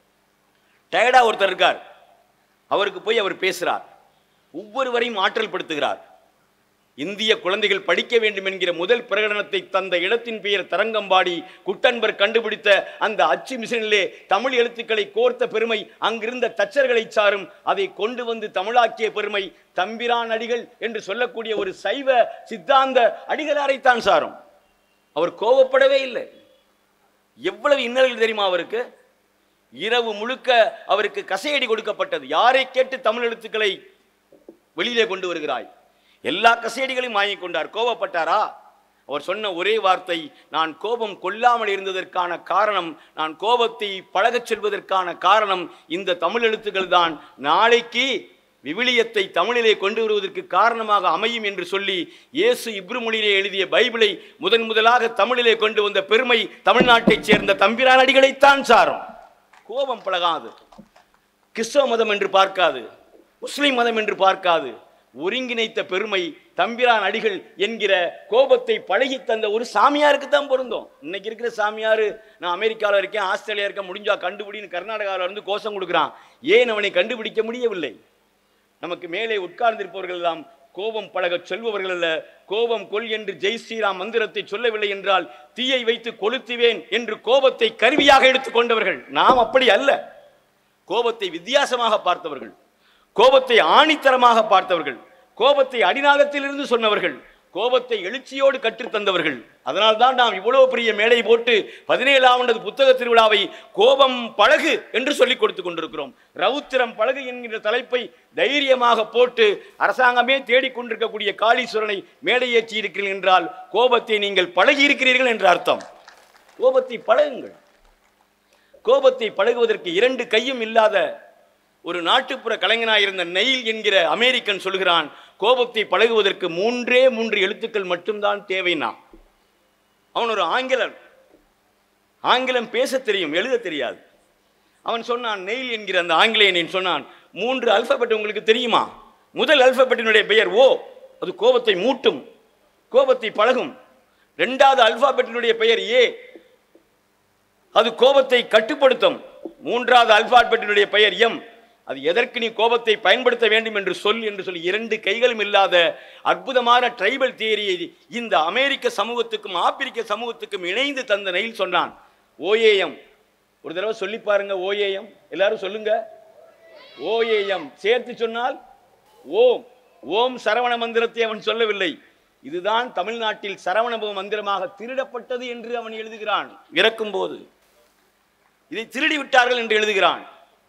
டயர்டா ஒருத்தர் இருக்கார் அவருக்கு போய் அவர் பேசுறார் ஒவ்வொருவரையும் ஆற்றல் படுத்துகிறார் இந்திய குழந்தைகள் படிக்க வேண்டும் என்கிற முதல் பிரகடனத்தை தந்த இடத்தின் பெயர் தரங்கம்பாடி குட்டன்பர் கண்டுபிடித்த அந்த அச்சு மிஷினிலே தமிழ் எழுத்துக்களை கோர்த்த பெருமை அங்கிருந்த தச்சர்களை சாரும் அதை கொண்டு வந்து தமிழாக்கிய பெருமை தம்பிரான் அடிகள் என்று சொல்லக்கூடிய ஒரு சைவ சித்தாந்த அடிகளாரைத்தான் சாரும் அவர் கோவப்படவே இல்லை எவ்வளவு இன்னல்கள் தெரியுமா அவருக்கு இரவு முழுக்க அவருக்கு கசையடி கொடுக்கப்பட்டது யாரை கேட்டு தமிழ் எழுத்துக்களை வெளியிலே கொண்டு வருகிறாய் எல்லா கசையடிகளையும் வாங்கிக் கொண்டார் கோபப்பட்டாரா அவர் சொன்ன ஒரே வார்த்தை நான் கோபம் கொள்ளாமல் இருந்ததற்கான காரணம் நான் கோபத்தை பழகச் செல்வதற்கான காரணம் இந்த தமிழ் எழுத்துக்கள் தான் நாளைக்கு விவிலியத்தை தமிழிலே கொண்டு வருவதற்கு காரணமாக அமையும் என்று சொல்லி இயேசு இப்ரு மொழியிலே எழுதிய பைபிளை முதன் முதலாக தமிழிலே கொண்டு வந்த பெருமை தமிழ்நாட்டைச் சேர்ந்த தம்பிரான் அடிகளைத்தான் சாரும் கோபம் பழகாது கிறிஸ்தவ மதம் என்று பார்க்காது முஸ்லிம் மதம் என்று பார்க்காது ஒருங்கிணைத்த பெருமை தம்பிரான் அடிகள் என்கிற கோபத்தை பழகி தந்த ஒரு சாமியாருக்கு தான் பொருந்தும் இன்னைக்கு இருக்கிற சாமியார் நான் அமெரிக்காவில் இருக்கேன் ஆஸ்திரேலியா இருக்கேன் முடிஞ்சா கண்டுபிடின்னு கர்நாடகாவில் இருந்து கோஷம் கொடுக்குறான் ஏன் அவனை கண்டுபிடிக்க முடியவில்லை நமக்கு மேலே உட்கார்ந்திருப்பவர்கள் எல்லாம் கோபம் பழகச் சொல்பவர்கள் அல்ல கோபம் கொல் என்று ஜெய் ஸ்ரீராம் மந்திரத்தை சொல்லவில்லை என்றால் தீயை வைத்து கொளுத்துவேன் என்று கோபத்தை கருவியாக எடுத்துக் கொண்டவர்கள் நாம் அப்படி அல்ல கோபத்தை வித்தியாசமாக பார்த்தவர்கள் கோபத்தை ஆணித்தரமாக பார்த்தவர்கள் கோபத்தை அடிநாகத்திலிருந்து சொன்னவர்கள் கோபத்தை எழுச்சியோடு கற்றுத் தந்தவர்கள் அதனால்தான் நாம் இவ்வளவு பெரிய மேடை போட்டு பதினேழாவது புத்தக திருவிழாவை கோபம் பழகு என்று சொல்லிக் கொடுத்துக் கொண்டிருக்கிறோம் ரவுத்திரம் பழகு என்கிற தலைப்பை தைரியமாக போட்டு அரசாங்கமே தேடிக்கொண்டிருக்கக்கூடிய காளீஸ்வரனை மேடை ஏற்றி இருக்கிறீர்கள் என்றால் கோபத்தை நீங்கள் பழகி இருக்கிறீர்கள் என்று அர்த்தம் கோபத்தை பழகுங்கள் கோபத்தை பழகுவதற்கு இரண்டு கையும் இல்லாத ஒரு நாட்டுப்புற கலைஞனாய் இருந்த நெயில் என்கிற அமெரிக்கன் சொல்கிறான் கோபத்தை பழகுவதற்கு மூன்றே மூன்று எழுத்துக்கள் மட்டும்தான் தேவைனா அவன் ஒரு ஆங்கிலன் ஆங்கிலம் பேச தெரியும் எழுத தெரியாது அவன் சொன்னான் நெயில் என்கிற அந்த ஆங்கிலேயனின் சொன்னான் மூன்று அல்பபெட் உங்களுக்கு தெரியுமா முதல் அல்பபெட்டினுடைய பெயர் ஓ அது கோபத்தை மூட்டும் கோபத்தை பழகும் இரண்டாவது அல்பாபெட்டினுடைய பெயர் ஏ அது கோபத்தை கட்டுப்படுத்தும் மூன்றாவது அல்பாபெட்டினுடைய பெயர் எம் அது எதற்கு நீ கோபத்தை பயன்படுத்த வேண்டும் என்று சொல் என்று சொல்லி இரண்டு கைகளும் இல்லாத அற்புதமான ட்ரைபல் தியரியை இந்த அமெரிக்க சமூகத்துக்கும் ஆப்பிரிக்க சமூகத்துக்கும் இணைந்து தந்த நெயில் சொன்னான் ஓஏஎம் ஒரு தடவை சொல்லி பாருங்க ஓஏஎம் எல்லாரும் சொல்லுங்க ஓஏஎம் சேர்த்து சொன்னால் ஓம் ஓம் சரவண மந்திரத்தை அவன் சொல்லவில்லை இதுதான் தமிழ்நாட்டில் சரவண மந்திரமாக திருடப்பட்டது என்று அவன் எழுதுகிறான் இறக்கும்போது இதை திருடி விட்டார்கள் என்று எழுதுகிறான்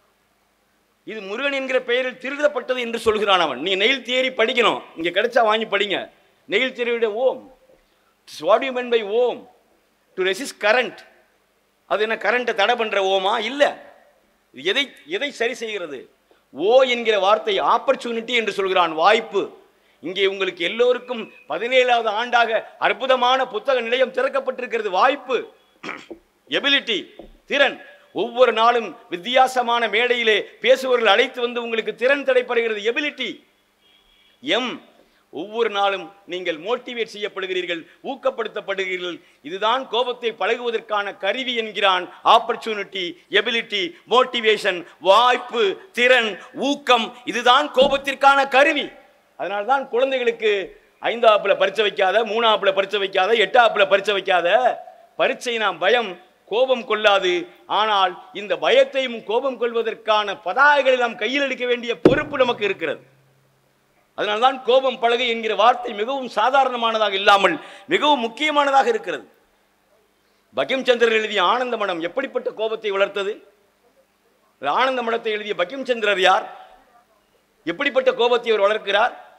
இது முருகன் என்கிற பெயரில் திருடப்பட்டது என்று சொல்கிறான் அவன் நீ நெயில் தியரி படிக்கணும் இங்க கிடைச்சா வாங்கி படிங்க நெயில் தியரியுடைய ohm what you mean by ohm to resist current அது என்ன கரண்ட்டை தடை பண்ற ஓமா இல்ல இது எதை எதை சரி செய்கிறது ஓ என்கிற வார்த்தை ஆப்பர்ச்சுனிட்டி என்று சொல்கிறான் வாய்ப்பு இங்கே உங்களுக்கு எல்லோருக்கும் பதினேழாவது ஆண்டாக அற்புதமான புத்தக நிலையம் திறக்கப்பட்டிருக்கிறது வாய்ப்பு எபிலிட்டி திறன் ஒவ்வொரு நாளும் வித்தியாசமான மேடையிலே பேசுபவர்கள் அழைத்து வந்து உங்களுக்கு திறன் தடைப்படுகிறது எபிலிட்டி எம் ஒவ்வொரு நாளும் நீங்கள் மோட்டிவேட் செய்யப்படுகிறீர்கள் ஊக்கப்படுத்தப்படுகிறீர்கள் இதுதான் கோபத்தை பழகுவதற்கான கருவி என்கிறான் ஆப்பர்ச்சுனிட்டி எபிலிட்டி மோட்டிவேஷன் வாய்ப்பு திறன் ஊக்கம் இதுதான் கோபத்திற்கான கருவி அதனால்தான் குழந்தைகளுக்கு ஐந்தாப்புல பரிச்சை வைக்காத மூணாப்புல பரிச்சை வைக்காத எட்டாப்புல பரிச்சை வைக்காத பரீட்சை நாம் பயம் கோபம் கொள்ளாது ஆனால் இந்த பயத்தையும் கோபம் கொள்வதற்கான பதாகைகளை நாம் கையில் எடுக்க வேண்டிய பொறுப்பு நமக்கு இருக்கிறது அதனால்தான் கோபம் பழகு என்கிற வார்த்தை மிகவும் சாதாரணமானதாக இல்லாமல் மிகவும் முக்கியமானதாக இருக்கிறது பகிம் சந்திரர் எழுதிய ஆனந்த மடம் எப்படிப்பட்ட கோபத்தை வளர்த்தது ஆனந்த மடத்தை எழுதிய பகிம் சந்திரர் யார் எப்படிப்பட்ட கோபத்தை அவர் வளர்க்கிறார்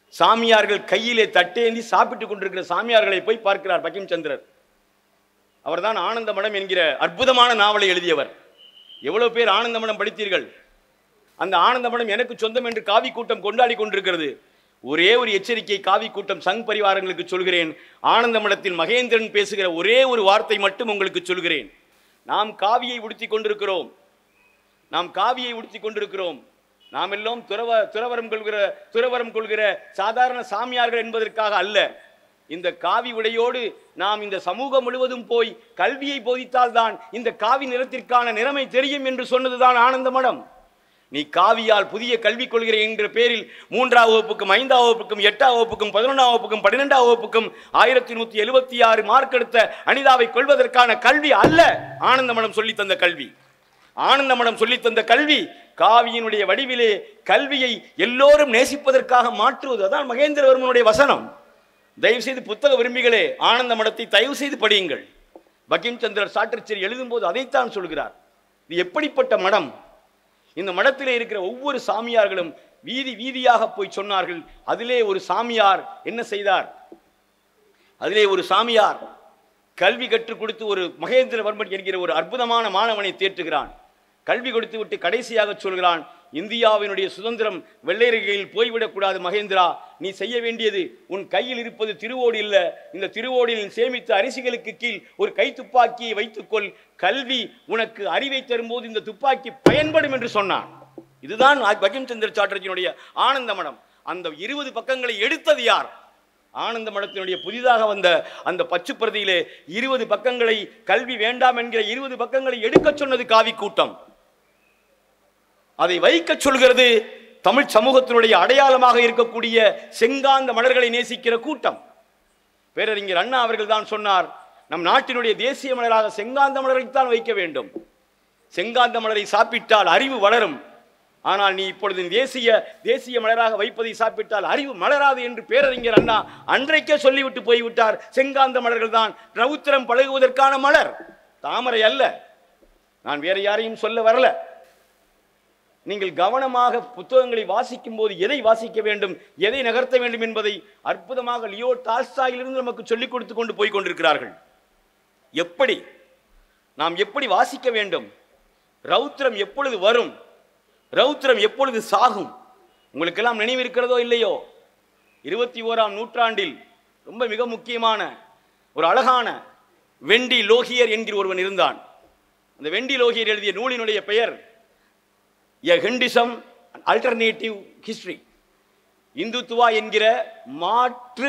சாமியார்கள் கையிலே தட்டேந்தி சாப்பிட்டுக் கொண்டிருக்கிற சாமியார்களை போய் பார்க்கிறார் பகிம் சந்திரர் அவர்தான் ஆனந்த மடம் என்கிற அற்புதமான நாவலை எழுதியவர் எவ்வளவு பேர் ஆனந்த மடம் படித்தீர்கள் அந்த ஆனந்த மடம் எனக்கு சொந்தம் என்று காவி கூட்டம் கொண்டாடி கொண்டிருக்கிறது ஒரே ஒரு எச்சரிக்கை காவி கூட்டம் சங் பரிவாரங்களுக்கு சொல்கிறேன் ஆனந்த மடத்தில் மகேந்திரன் பேசுகிற ஒரே ஒரு வார்த்தை மட்டும் உங்களுக்கு சொல்கிறேன் நாம் காவியை உடுத்தி கொண்டிருக்கிறோம் நாம் காவியை உடுத்தி கொண்டிருக்கிறோம் நாம் எல்லாம் துறவ துறவரம் கொள்கிற துறவரம் கொள்கிற சாதாரண சாமியார்கள் என்பதற்காக அல்ல இந்த காவி உடையோடு நாம் இந்த சமூகம் முழுவதும் போய் கல்வியை போதித்தால்தான் இந்த காவி நிறத்திற்கான நிலைமை தெரியும் என்று சொன்னதுதான் ஆனந்த மடம் நீ காவியால் புதிய கல்விக் கொள்கிற என்ற பேரில் மூன்றாம் வகுப்புக்கும் ஐந்தாம் வகுப்புக்கும் எட்டாம் வகுப்புக்கும் பதினொன்றாம் வகுப்புக்கும் பன்னிரெண்டாம் வகுப்புக்கும் ஆயிரத்தி நூத்தி எழுபத்தி ஆறு மார்க் எடுத்த அனிதாவை கொள்வதற்கான கல்வி அல்ல ஆனந்த மடம் சொல்லித் தந்த கல்வி ஆனந்த மடம் சொல்லித் தந்த கல்வி காவியினுடைய வடிவிலே கல்வியை எல்லோரும் நேசிப்பதற்காக மாற்றுவது அதான் மகேந்திரவர்மனுடைய வசனம் தயவு செய்து புத்தக விரும்பிகளே ஆனந்த மடத்தை தயவு செய்து படியுங்கள் பகிம் சந்திரர் சாட்டர்ச்சேரி எழுதும்போது அதைத்தான் சொல்கிறார் இது எப்படிப்பட்ட மடம் இந்த மடத்திலே இருக்கிற ஒவ்வொரு சாமியார்களும் வீதி வீதியாக போய் சொன்னார்கள் அதிலே ஒரு சாமியார் என்ன செய்தார் அதிலே ஒரு சாமியார் கல்வி கற்றுக் கொடுத்து ஒரு மகேந்திரவர்மன் என்கிற ஒரு அற்புதமான மாணவனை தேற்றுகிறான் கல்வி கொடுத்து விட்டு கடைசியாக சொல்கிறான் இந்தியாவினுடைய சுதந்திரம் வெள்ளையர்களில் போய்விடக்கூடாது மகேந்திரா நீ செய்ய வேண்டியது உன் கையில் இருப்பது திருவோடு இல்ல இந்த திருவோடில் சேமித்த அரிசிகளுக்கு கீழ் ஒரு கை துப்பாக்கியை வைத்துக்கொள் கல்வி உனக்கு அறிவை தரும்போது இந்த துப்பாக்கி பயன்படும் என்று சொன்னான் இதுதான் பகிம் சந்திர சாட்டர்ஜியினுடைய ஆனந்த மடம் அந்த இருபது பக்கங்களை எடுத்தது யார் ஆனந்த மடத்தினுடைய புதிதாக வந்த அந்த பச்சு பிரதியிலே இருபது பக்கங்களை கல்வி வேண்டாம் என்கிற இருபது பக்கங்களை எடுக்கச் சொன்னது காவி கூட்டம் அதை வைக்கச் சொல்கிறது தமிழ் சமூகத்தினுடைய அடையாளமாக இருக்கக்கூடிய செங்காந்த மலர்களை நேசிக்கிற கூட்டம் பேரறிஞர் அண்ணா அவர்கள் தான் சொன்னார் நம் நாட்டினுடைய தேசிய மலராக செங்காந்த மலரைத்தான் வைக்க வேண்டும் செங்காந்த மலரை சாப்பிட்டால் அறிவு வளரும் ஆனால் நீ இப்பொழுது தேசிய தேசிய மலராக வைப்பதை சாப்பிட்டால் அறிவு மலராது என்று பேரறிஞர் அண்ணா அன்றைக்கே சொல்லிவிட்டு போய்விட்டார் செங்காந்த மலர்கள் தான் ரவுத்திரம் பழகுவதற்கான மலர் தாமரை அல்ல நான் வேற யாரையும் சொல்ல வரல நீங்கள் கவனமாக புத்தகங்களை வாசிக்கும் போது எதை வாசிக்க வேண்டும் எதை நகர்த்த வேண்டும் என்பதை அற்புதமாக லியோ டால்ஸ்டாயிலிருந்து நமக்கு சொல்லிக் கொடுத்து கொண்டு போய் கொண்டிருக்கிறார்கள் எப்படி நாம் எப்படி வாசிக்க வேண்டும் ரௌத்திரம் எப்பொழுது வரும் ரௌத்திரம் எப்பொழுது சாகும் உங்களுக்கெல்லாம் நினைவு இருக்கிறதோ இல்லையோ இருபத்தி ஓராம் நூற்றாண்டில் ரொம்ப மிக முக்கியமான ஒரு அழகான வெண்டி லோகியர் என்கிற ஒருவன் இருந்தான் அந்த வெண்டி லோகியர் எழுதிய நூலினுடைய பெயர் a Hinduism alternative history Hindutva என்கிற மாற்று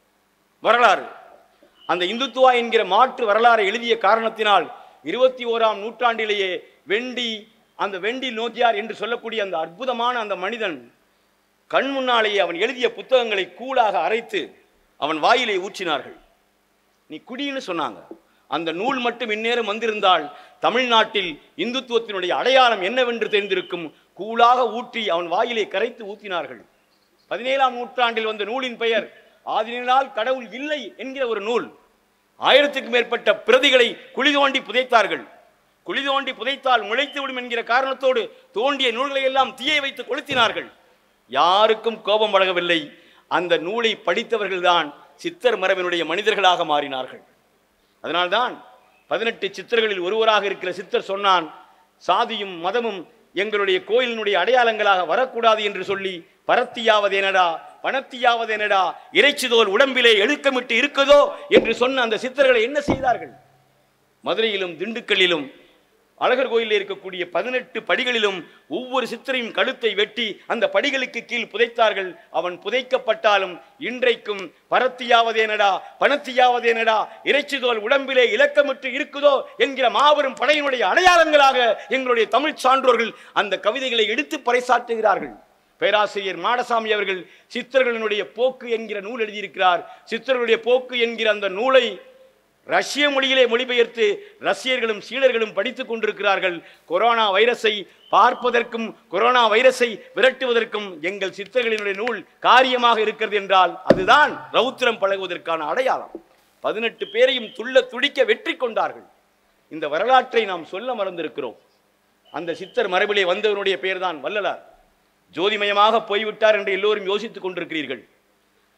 வரலாறு அந்த இந்துத்துவா என்கிற மாற்று வரலாறை எழுதிய காரணத்தினால் இருபத்தி ஓராம் நூற்றாண்டிலேயே வெண்டி அந்த வெண்டி நோக்கியார் என்று சொல்லக்கூடிய அந்த அற்புதமான அந்த மனிதன் கண் முன்னாலேயே அவன் எழுதிய புத்தகங்களை கூழாக அரைத்து அவன் வாயிலே ஊற்றினார்கள் நீ குடின்னு சொன்னாங்க அந்த நூல் மட்டும் இந்நேரம் வந்திருந்தால் தமிழ்நாட்டில் இந்துத்துவத்தினுடைய அடையாளம் என்னவென்று தெரிந்திருக்கும் கூழாக ஊற்றி அவன் வாயிலே கரைத்து ஊற்றினார்கள் பதினேழாம் நூற்றாண்டில் வந்த நூலின் பெயர் ஆதினால் கடவுள் இல்லை என்கிற ஒரு நூல் ஆயிரத்துக்கும் மேற்பட்ட பிரதிகளை குழி தோண்டி புதைத்தார்கள் குழி தோண்டி புதைத்தால் முளைத்து விடும் என்கிற காரணத்தோடு தோண்டிய நூல்களை எல்லாம் தீயை வைத்து கொளுத்தினார்கள் யாருக்கும் கோபம் வழங்கவில்லை அந்த நூலை படித்தவர்கள்தான் சித்தர் மரபினுடைய மனிதர்களாக மாறினார்கள் அதனால்தான் பதினெட்டு சித்தர்களில் ஒருவராக இருக்கிற சித்தர் சொன்னான் சாதியும் மதமும் எங்களுடைய கோயிலினுடைய அடையாளங்களாக வரக்கூடாது என்று சொல்லி பரத்தியாவதேனடா பணத்தியாவதேனடா இறைச்சிதோல் உடம்பிலே எழுக்கமிட்டு இருக்குதோ என்று சொன்ன அந்த சித்தர்களை என்ன செய்தார்கள் மதுரையிலும் திண்டுக்கல்லிலும் அழகர் கோயிலில் இருக்கக்கூடிய பதினெட்டு படிகளிலும் ஒவ்வொரு சித்தரையும் கழுத்தை வெட்டி அந்த படிகளுக்கு கீழ் புதைத்தார்கள் அவன் புதைக்கப்பட்டாலும் இன்றைக்கும் பரத்தியாவதேனடா பணத்தியாவதேனடா இறைச்சிதோல் உடம்பிலே இலக்கமிட்டு இருக்குதோ என்கிற மாபெரும் படையினுடைய அடையாளங்களாக எங்களுடைய தமிழ் சான்றோர்கள் அந்த கவிதைகளை எடுத்து பறைசாற்றுகிறார்கள் பேராசிரியர் மாடசாமி அவர்கள் சித்தர்களினுடைய போக்கு என்கிற நூல் எழுதியிருக்கிறார் சித்தர்களுடைய போக்கு என்கிற அந்த நூலை ரஷ்ய மொழியிலே மொழிபெயர்த்து ரஷ்யர்களும் சீனர்களும் படித்துக் கொண்டிருக்கிறார்கள் கொரோனா வைரஸை பார்ப்பதற்கும் கொரோனா வைரஸை விரட்டுவதற்கும் எங்கள் சித்தர்களினுடைய நூல் காரியமாக இருக்கிறது என்றால் அதுதான் ரௌத்திரம் பழகுவதற்கான அடையாளம் பதினெட்டு பேரையும் துள்ள துடிக்க வெற்றி கொண்டார்கள் இந்த வரலாற்றை நாம் சொல்ல மறந்திருக்கிறோம் அந்த சித்தர் மரபிலே வந்தவனுடைய பெயர்தான் வள்ளலார் ஜோதிமயமாக போய்விட்டார் என்று எல்லோரும் யோசித்துக் கொண்டிருக்கிறீர்கள்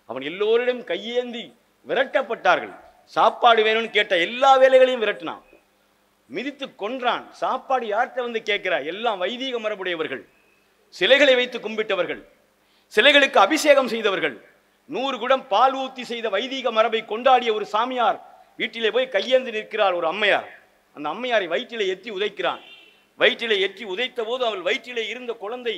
அவன் எல்லோரிடம் கையேந்தி விரட்டப்பட்டார்கள் சாப்பாடு வேணும்னு கேட்ட எல்லா வேலைகளையும் விரட்டினான் மிதித்து கொன்றான் சாப்பாடு யார்கிட்ட வந்து கேட்கிறா எல்லாம் வைதீக மரபுடையவர்கள் சிலைகளை வைத்து கும்பிட்டவர்கள் சிலைகளுக்கு அபிஷேகம் செய்தவர்கள் நூறு குடம் பால் ஊத்தி செய்த வைதீக மரபை கொண்டாடிய ஒரு சாமியார் வீட்டிலே போய் கையேந்தி நிற்கிறார் ஒரு அம்மையார் அந்த அம்மையாரை வயிற்றிலே எத்தி உதைக்கிறான் வயிற்றிலே எத்தி உதைத்த போது அவள் வயிற்றிலே இருந்த குழந்தை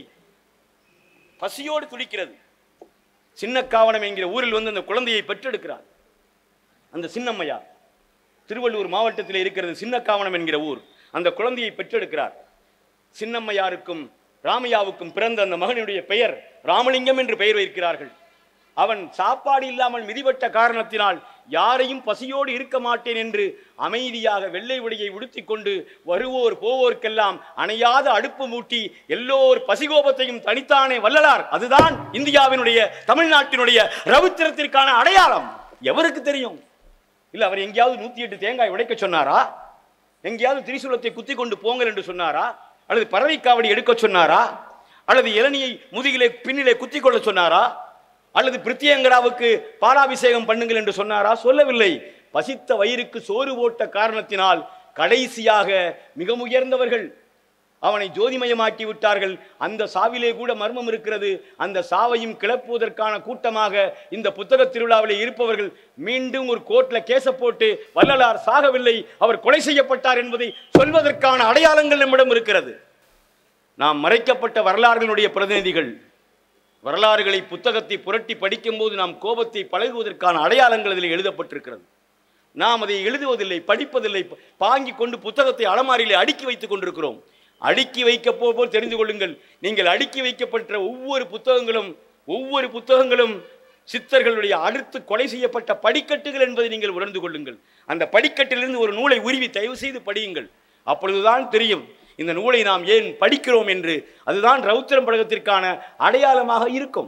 பசியோடு துடிக்கிறது சின்னக்காவனம் என்கிற ஊரில் வந்து அந்த குழந்தையை பெற்றெடுக்கிறார் அந்த சின்னம்மையார் திருவள்ளூர் மாவட்டத்தில் இருக்கிறது சின்னக்காவனம் என்கிற ஊர் அந்த குழந்தையை பெற்றெடுக்கிறார் சின்னம்மையாருக்கும் ராமையாவுக்கும் பிறந்த அந்த மகனுடைய பெயர் ராமலிங்கம் என்று பெயர் வைக்கிறார்கள் அவன் சாப்பாடு இல்லாமல் மிதிபட்ட காரணத்தினால் யாரையும் பசியோடு இருக்க மாட்டேன் என்று அமைதியாக வெள்ளை உடையை உடுத்திக் கொண்டு வருவோர் போவோர்க்கெல்லாம் அணையாத அடுப்பு மூட்டி எல்லோர் பசிகோபத்தையும் தனித்தானே வல்லலார் அதுதான் இந்தியாவினுடைய தமிழ்நாட்டினுடைய ரவுத்திரத்திற்கான அடையாளம் எவருக்கு தெரியும் இல்ல அவர் எங்கேயாவது நூத்தி எட்டு தேங்காய் உடைக்க சொன்னாரா எங்கேயாவது திரிசூலத்தை குத்தி கொண்டு போங்கள் என்று சொன்னாரா அல்லது பறவை காவடி எடுக்க சொன்னாரா அல்லது இளநியை முதுகிலே பின்னிலே குத்தி கொள்ள சொன்னாரா அல்லது பிரித்தியங்கராவுக்கு பாலாபிஷேகம் பண்ணுங்கள் என்று சொன்னாரா சொல்லவில்லை பசித்த வயிறுக்கு சோறு போட்ட காரணத்தினால் கடைசியாக மிக உயர்ந்தவர்கள் அவனை ஜோதிமயமாக்கி விட்டார்கள் அந்த சாவிலே கூட மர்மம் இருக்கிறது அந்த சாவையும் கிளப்புவதற்கான கூட்டமாக இந்த புத்தக திருவிழாவிலே இருப்பவர்கள் மீண்டும் ஒரு கோர்ட்ல கேச போட்டு வள்ளலார் சாகவில்லை அவர் கொலை செய்யப்பட்டார் என்பதை சொல்வதற்கான அடையாளங்கள் நம்மிடம் இருக்கிறது நாம் மறைக்கப்பட்ட வரலாறுகளுடைய பிரதிநிதிகள் வரலாறுகளை புத்தகத்தை புரட்டி படிக்கும்போது நாம் கோபத்தை பழகுவதற்கான அடையாளங்கள் இதில் எழுதப்பட்டிருக்கிறது நாம் அதை எழுதுவதில்லை படிப்பதில்லை பாங்கி கொண்டு புத்தகத்தை அலமாரியிலே அடுக்கி வைத்துக் கொண்டிருக்கிறோம் அடுக்கி வைக்க போல் தெரிந்து கொள்ளுங்கள் நீங்கள் அடுக்கி வைக்கப்பட்ட ஒவ்வொரு புத்தகங்களும் ஒவ்வொரு புத்தகங்களும் சித்தர்களுடைய அடுத்து கொலை செய்யப்பட்ட படிக்கட்டுகள் என்பதை நீங்கள் உணர்ந்து கொள்ளுங்கள் அந்த படிக்கட்டிலிருந்து ஒரு நூலை உருவி தயவு செய்து படியுங்கள் அப்பொழுதுதான் தெரியும் இந்த நூலை நாம் ஏன் படிக்கிறோம் என்று அதுதான் ரவுத்திரம் பழகத்திற்கான அடையாளமாக இருக்கும்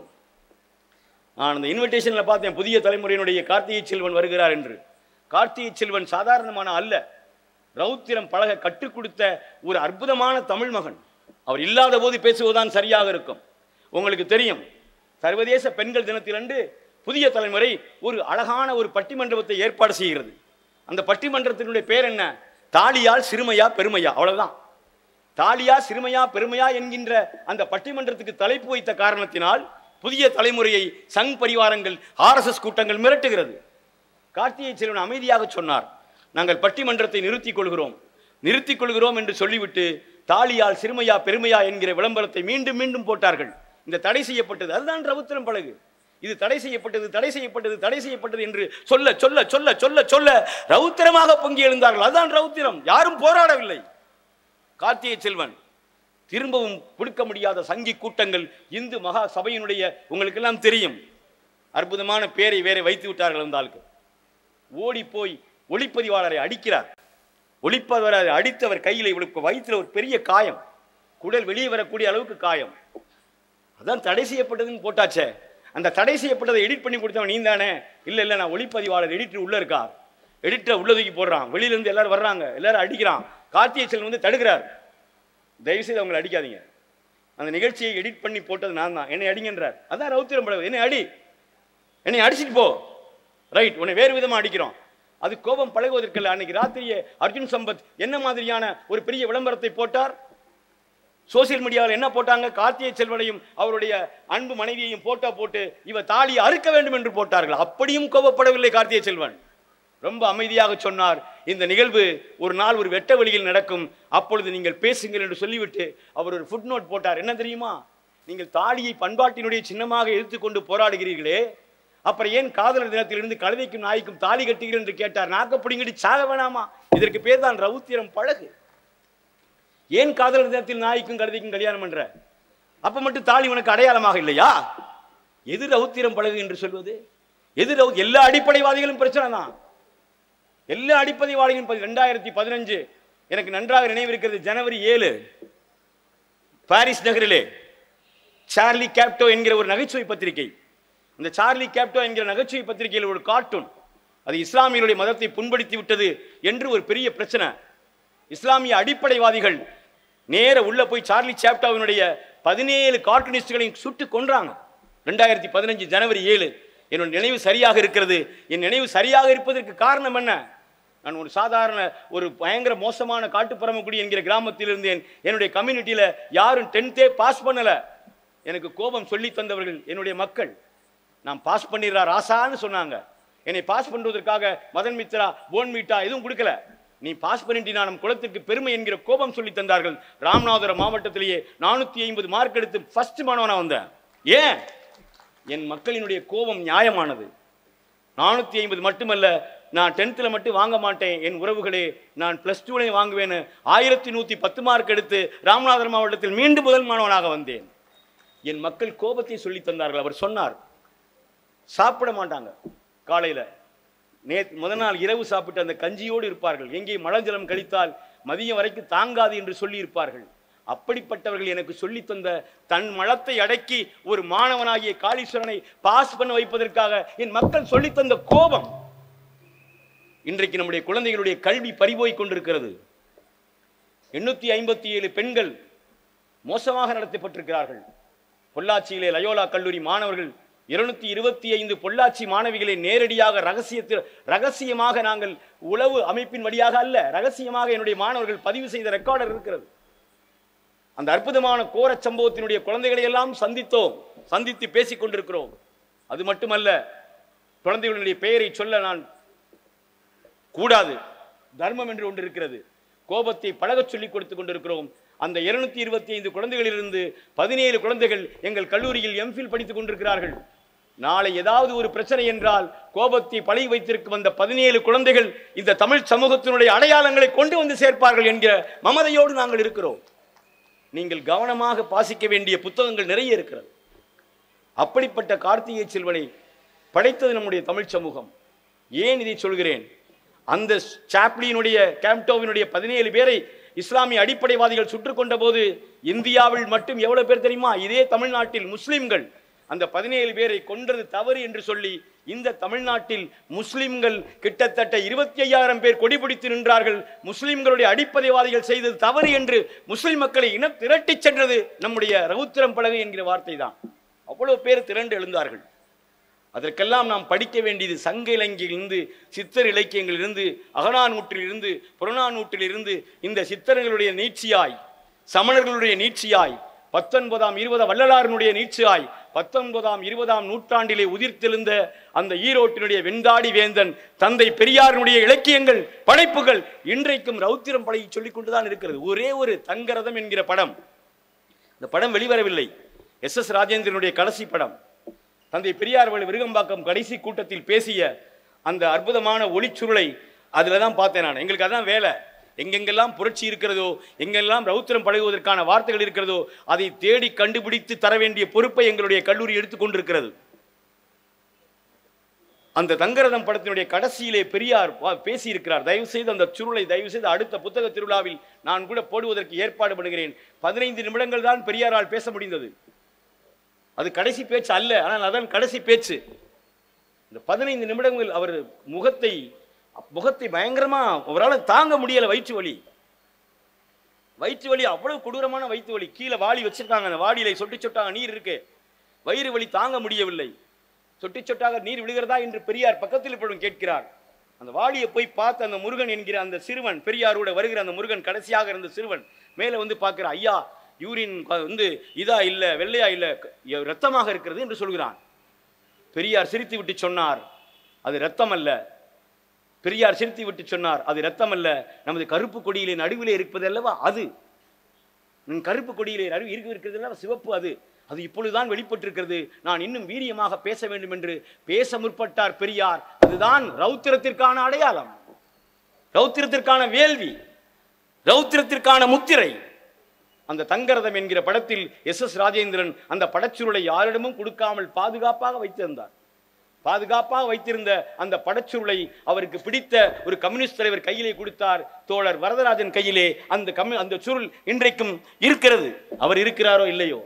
நான் அந்த இன்விடேஷனில் பார்த்தேன் புதிய தலைமுறையினுடைய கார்த்திகை செல்வன் வருகிறார் என்று கார்த்திகை செல்வன் சாதாரணமான அல்ல ரவுத்திரம் பழக கற்றுக் கொடுத்த ஒரு அற்புதமான தமிழ் மகன் அவர் இல்லாத போது பேசுவதுதான் சரியாக இருக்கும் உங்களுக்கு தெரியும் சர்வதேச பெண்கள் தினத்திலன்று புதிய தலைமுறை ஒரு அழகான ஒரு பட்டிமன்றத்தை ஏற்பாடு செய்கிறது அந்த பட்டிமன்றத்தினுடைய பேர் என்ன தாலியால் சிறுமையா பெருமையா அவ்வளவுதான் தாலியா சிறுமையா பெருமையா என்கின்ற அந்த பட்டிமன்றத்துக்கு தலைப்பு வைத்த காரணத்தினால் புதிய தலைமுறையை சங் பரிவாரங்கள் ஆர்எஸ்எஸ் கூட்டங்கள் மிரட்டுகிறது கார்த்திகை செல்வன் அமைதியாக சொன்னார் நாங்கள் பட்டிமன்றத்தை நிறுத்திக் கொள்கிறோம் நிறுத்திக் கொள்கிறோம் என்று சொல்லிவிட்டு தாலியால் சிறுமையா பெருமையா என்கிற விளம்பரத்தை மீண்டும் மீண்டும் போட்டார்கள் இந்த தடை செய்யப்பட்டது அதுதான் ரவுத்திரம் பழகு இது தடை செய்யப்பட்டது தடை செய்யப்பட்டது தடை செய்யப்பட்டது என்று சொல்ல சொல்ல சொல்ல சொல்ல சொல்ல ரவுத்திரமாக பொங்கி எழுந்தார்கள் அதுதான் ரவுத்திரம் யாரும் போராடவில்லை கார்த்திகை செல்வன் திரும்பவும் கொடுக்க முடியாத சங்கி கூட்டங்கள் இந்து மகா சபையினுடைய உங்களுக்கெல்லாம் தெரியும் அற்புதமான பேரை வேற வைத்து விட்டார்கள் அந்த ஆளுக்கு ஓடி போய் ஒளிப்பதிவாளரை அடிக்கிறார் ஒளிப்பதிவாளரை அடித்தவர் கையில் இவளுக்கு வயிற்றுல ஒரு பெரிய காயம் குடல் வெளியே வரக்கூடிய அளவுக்கு காயம் அதான் தடை செய்யப்பட்டதுன்னு போட்டாச்சே அந்த தடை செய்யப்பட்டதை எடிட் பண்ணி கொடுத்தவன் நீ தானே இல்லை இல்லை நான் ஒளிப்பதிவாளர் எடிட்டர் உள்ள இருக்கா எடிட்டர் உள்ள தூக்கி போடுறான் வெளியில இருந்து எல்லாரும் வர்றாங்க எல்லாரும் அடிக்கிறான் கார்த்திகை செல்வன் வந்து தடுக்கிறார் தயவுசெய்து அவங்களை அடிக்காதீங்க அந்த நிகழ்ச்சியை எடிட் பண்ணி போட்டது நான் தான் என்னை அடிங்கன்றார் அதான் ரவுத்திரம் படம் என்னை அடி என்னை அடிச்சிட்டு போ ரைட் உன்னை வேறு விதமா அடிக்கிறோம் அது கோபம் பழகுவதற்கல்ல அன்னைக்கு ராத்திரியே அர்ஜுன் சம்பத் என்ன மாதிரியான ஒரு பெரிய விளம்பரத்தை போட்டார் சோசியல் மீடியாவில் என்ன போட்டாங்க கார்த்திகை செல்வனையும் அவருடைய அன்பு மனைவியையும் போட்டோ போட்டு இவ தாலியை அறுக்க வேண்டும் என்று போட்டார்கள் அப்படியும் கோபப்படவில்லை கார்த்திகை செல்வன் ரொம்ப அமைதியாக சொன்னார் இந்த நிகழ்வு ஒரு நாள் ஒரு வெட்ட வெளியில் நடக்கும் அப்பொழுது நீங்கள் பேசுங்கள் என்று சொல்லிவிட்டு அவர் ஒரு ஃபுட் நோட் போட்டார் என்ன தெரியுமா நீங்கள் தாலியை பண்பாட்டினுடைய சின்னமாக எடுத்துக்கொண்டு போராடுகிறீர்களே அப்புறம் ஏன் காதலர் தினத்திலிருந்து கழுதைக்கும் நாய்க்கும் தாலி கட்டுகிறீர்கள் என்று கேட்டார் நாக்க பிடிங்கிட்டு சாக வேணாமா இதற்கு பேர் தான் ரவுத்திரம் பழகு ஏன் காதலர் தினத்தில் நாய்க்கும் கழுதைக்கும் கல்யாணம் பண்ற அப்ப மட்டும் தாலி உனக்கு அடையாளமாக இல்லையா எது ரவுத்திரம் பழகு என்று சொல்வது எது ரவு எல்லா அடிப்படைவாதிகளும் பிரச்சனை தான் எல்லா அடிப்படைவாதிகளும் ரெண்டாயிரத்தி பதினஞ்சு எனக்கு நன்றாக நினைவிருக்கிறது ஜனவரி ஏழு பாரிஸ் நகரிலே சார்லி கேப்டோ என்கிற ஒரு நகைச்சுவை பத்திரிகை அந்த சார்லி கேப்டோ என்கிற நகைச்சுவை பத்திரிகையில் ஒரு கார்ட்டூன் அது இஸ்லாமியருடைய மதத்தை புண்படுத்தி விட்டது என்று ஒரு பெரிய பிரச்சனை இஸ்லாமிய அடிப்படைவாதிகள் நேர உள்ள போய் சார்லி சாப்டாவினுடைய பதினேழு கார்ட்டூனிஸ்டுகளையும் சுட்டு கொன்றாங்க ரெண்டாயிரத்தி பதினஞ்சு ஜனவரி ஏழு என்னோட நினைவு சரியாக இருக்கிறது என் நினைவு சரியாக இருப்பதற்கு காரணம் என்ன நான் ஒரு சாதாரண ஒரு பயங்கர மோசமான காட்டுப்பரமக்குடி என்கிற கிராமத்தில் இருந்தேன் என்னுடைய கம்யூனிட்டியில் யாரும் டென்த்தே பாஸ் பண்ணல எனக்கு கோபம் சொல்லி தந்தவர்கள் என்னுடைய மக்கள் நான் பாஸ் பண்ணிடுறார் ஆசான்னு சொன்னாங்க என்னை பாஸ் பண்ணுவதற்காக மதன் மித்ரா போன் மீட்டா எதுவும் கொடுக்கல நீ பாஸ் பண்ணிட்டினா நம் குலத்திற்கு பெருமை என்கிற கோபம் சொல்லி தந்தார்கள் ராமநாதபுரம் மாவட்டத்திலேயே நானூற்றி ஐம்பது மார்க் எடுத்து ஃபர்ஸ்ட் மாணவனா வந்தேன் ஏன் என் மக்களினுடைய கோபம் நியாயமானது நானூற்றி ஐம்பது மட்டுமல்ல நான் டென்த்தில் மட்டும் வாங்க மாட்டேன் என் உறவுகளே நான் ப்ளஸ் டூலையும் வாங்குவேன்னு ஆயிரத்தி நூற்றி பத்து மார்க் எடுத்து ராமநாதபுரம் மாவட்டத்தில் மீண்டும் முதல் மாணவனாக வந்தேன் என் மக்கள் கோபத்தை சொல்லி தந்தார்கள் அவர் சொன்னார் சாப்பிட மாட்டாங்க காலையில் நே முதல் நாள் இரவு சாப்பிட்டு அந்த கஞ்சியோடு இருப்பார்கள் எங்கே மலஜலம் கழித்தால் மதியம் வரைக்கும் தாங்காது என்று சொல்லி இருப்பார்கள் அப்படிப்பட்டவர்கள் எனக்கு சொல்லி தந்த தன் மலத்தை அடக்கி ஒரு மாணவனாகிய காளீஸ்வரனை பாஸ் பண்ண வைப்பதற்காக என் மக்கள் சொல்லி தந்த கோபம் இன்றைக்கு நம்முடைய குழந்தைகளுடைய கல்வி பறிபோய் கொண்டிருக்கிறது எண்ணூத்தி ஐம்பத்தி ஏழு பெண்கள் மோசமாக நடத்தப்பட்டிருக்கிறார்கள் பொள்ளாச்சியிலே லயோலா கல்லூரி மாணவர்கள் இருநூத்தி இருபத்தி ஐந்து பொள்ளாச்சி மாணவிகளை நேரடியாக ரகசியத்தில் ரகசியமாக நாங்கள் உளவு அமைப்பின் வழியாக அல்ல ரகசியமாக என்னுடைய மாணவர்கள் பதிவு செய்த ரெக்கார்டர் இருக்கிறது அந்த அற்புதமான கோரச் சம்பவத்தினுடைய குழந்தைகளை எல்லாம் சந்தித்தோம் சந்தித்து பேசிக் கொண்டிருக்கிறோம் அது மட்டுமல்ல குழந்தைகளுடைய பெயரை சொல்ல நான் கூடாது தர்மம் என்று ஒன்று இருக்கிறது கோபத்தை பழகச் சொல்லிக் கொடுத்து கொண்டிருக்கிறோம் அந்த இருநூத்தி இருபத்தி ஐந்து குழந்தைகளிலிருந்து பதினேழு குழந்தைகள் எங்கள் கல்லூரியில் எம்ஃபில் படித்துக் கொண்டிருக்கிறார்கள் நாளை ஏதாவது ஒரு பிரச்சனை என்றால் கோபத்தை பழகி வைத்திருக்கும் அந்த பதினேழு குழந்தைகள் இந்த தமிழ் சமூகத்தினுடைய அடையாளங்களை கொண்டு வந்து சேர்ப்பார்கள் என்கிற மமதையோடு நாங்கள் இருக்கிறோம் நீங்கள் கவனமாக பாசிக்க வேண்டிய புத்தகங்கள் நிறைய இருக்கிறது அப்படிப்பட்ட கார்த்திகை செல்வனை படைத்தது நம்முடைய தமிழ் சமூகம் ஏன் இதை சொல்கிறேன் அந்த சாப்ளியினுடைய கேம்டோவினுடைய பதினேழு பேரை இஸ்லாமிய அடிப்படைவாதிகள் சுட்டுக் கொண்ட போது இந்தியாவில் மட்டும் எவ்வளவு பேர் தெரியுமா இதே தமிழ்நாட்டில் முஸ்லிம்கள் அந்த பதினேழு பேரை கொன்றது தவறு என்று சொல்லி இந்த தமிழ்நாட்டில் முஸ்லிம்கள் கிட்டத்தட்ட இருபத்தி ஐயாயிரம் பேர் கொடிபிடித்து நின்றார்கள் முஸ்லிம்களுடைய அடிப்படைவாதிகள் செய்தது தவறு என்று முஸ்லிம் மக்களை இனம் திரட்டிச் சென்றது நம்முடைய ரவுத்திரம் பலகை என்கிற வார்த்தை தான் அவ்வளவு பேர் திரண்டு எழுந்தார்கள் அதற்கெல்லாம் நாம் படிக்க வேண்டியது சங்க இலங்கையிலிருந்து சித்தர் இலக்கியங்களிலிருந்து அகநானூற்றிலிருந்து புறநானூற்றிலிருந்து இந்த சித்தர்களுடைய நீட்சியாய் சமணர்களுடைய நீட்சியாய் பத்தொன்பதாம் இருபதாம் வள்ளலாரினுடைய நீட்சியாய் பத்தொன்பதாம் இருபதாம் நூற்றாண்டிலே உதிர்த்தெழுந்த அந்த ஈரோட்டினுடைய வெண்டாடி வேந்தன் தந்தை பெரியாரினுடைய இலக்கியங்கள் படைப்புகள் இன்றைக்கும் ரௌத்திரம் பழகி சொல்லிக் கொண்டுதான் இருக்கிறது ஒரே ஒரு தங்கரதம் என்கிற படம் இந்த படம் வெளிவரவில்லை எஸ் எஸ் ராஜேந்திரனுடைய கடைசி படம் தந்தை பெரியார் அவர்கள் விருகம்பாக்கம் கடைசி கூட்டத்தில் பேசிய அந்த அற்புதமான ஒளிச்சுருளை அதில் தான் பார்த்தேன் நான் எங்களுக்கு அதான் வேலை எங்கெங்கெல்லாம் புரட்சி இருக்கிறதோ எங்கெல்லாம் ரௌத்திரம் பழகுவதற்கான வார்த்தைகள் இருக்கிறதோ அதை தேடி கண்டுபிடித்து தர வேண்டிய பொறுப்பை எங்களுடைய கல்லூரி எடுத்துக்கொண்டிருக்கிறது அந்த தங்கரதம் படத்தினுடைய கடைசியிலே பெரியார் வா- பேசியிருக்கிறார் தயவு செய்து அந்த சுருளை தயவு செய்து அடுத்த புத்தக திருவிழாவில் நான் கூட போடுவதற்கு ஏற்பாடு பண்ணுகிறேன் பதினைந்து நிமிடங்கள் தான் பெரியாரால் பேச முடிந்தது அது கடைசி பேச்சு அல்ல ஆனால் அதான் கடைசி பேச்சு இந்த பதினைந்து நிமிடங்கள் அவர் முகத்தை முகத்தை பயங்கரமா அவரால் தாங்க முடியல வயிற்று வலி வயிற்று வலி அவ்வளவு கொடூரமான வயிற்று வலி கீழே வாளி வச்சிருக்காங்க அந்த வாளியில சொட்டி சொட்டாங்க நீர் இருக்கு வயிறு வலி தாங்க முடியவில்லை சொட்டி சொட்டாக நீர் விழுகிறதா என்று பெரியார் பக்கத்தில் இப்பொழுது கேட்கிறார் அந்த வாளியை போய் பார்த்து அந்த முருகன் என்கிற அந்த சிறுவன் பெரியாரோட வருகிற அந்த முருகன் கடைசியாக இருந்த சிறுவன் மேலே வந்து பார்க்கிற ஐயா யூரின் வந்து இதா இல்லை வெள்ளையா இல்லை ரத்தமாக இருக்கிறது என்று சொல்கிறான் பெரியார் சிரித்து விட்டு சொன்னார் அது ரத்தம் அல்ல பெரியார் சிரித்து விட்டு சொன்னார் அது ரத்தம் அல்ல நமது கருப்பு கொடியிலே நடுவிலே இருப்பது அல்லவா அது நம் கருப்பு கொடியிலே நடுவு இருக்கு இருக்கிறது அல்லவா சிவப்பு அது அது இப்பொழுதுதான் வெளிப்பட்டிருக்கிறது நான் இன்னும் வீரியமாக பேச வேண்டும் என்று பேச முற்பட்டார் பெரியார் அதுதான் ரௌத்திரத்திற்கான அடையாளம் ரௌத்திரத்திற்கான வேள்வி ரௌத்திரத்திற்கான முத்திரை அந்த தங்கரதம் என்கிற படத்தில் எஸ் எஸ் ராஜேந்திரன் அந்த படச்சுருளை யாரிடமும் கொடுக்காமல் பாதுகாப்பாக வைத்திருந்தார் பாதுகாப்பாக வைத்திருந்த அந்த படச்சுருளை அவருக்கு பிடித்த ஒரு கம்யூனிஸ்ட் தலைவர் கையிலே கொடுத்தார் தோழர் வரதராஜன் கையிலே அந்த கம்யூ அந்த சுருள் இன்றைக்கும் இருக்கிறது அவர் இருக்கிறாரோ இல்லையோ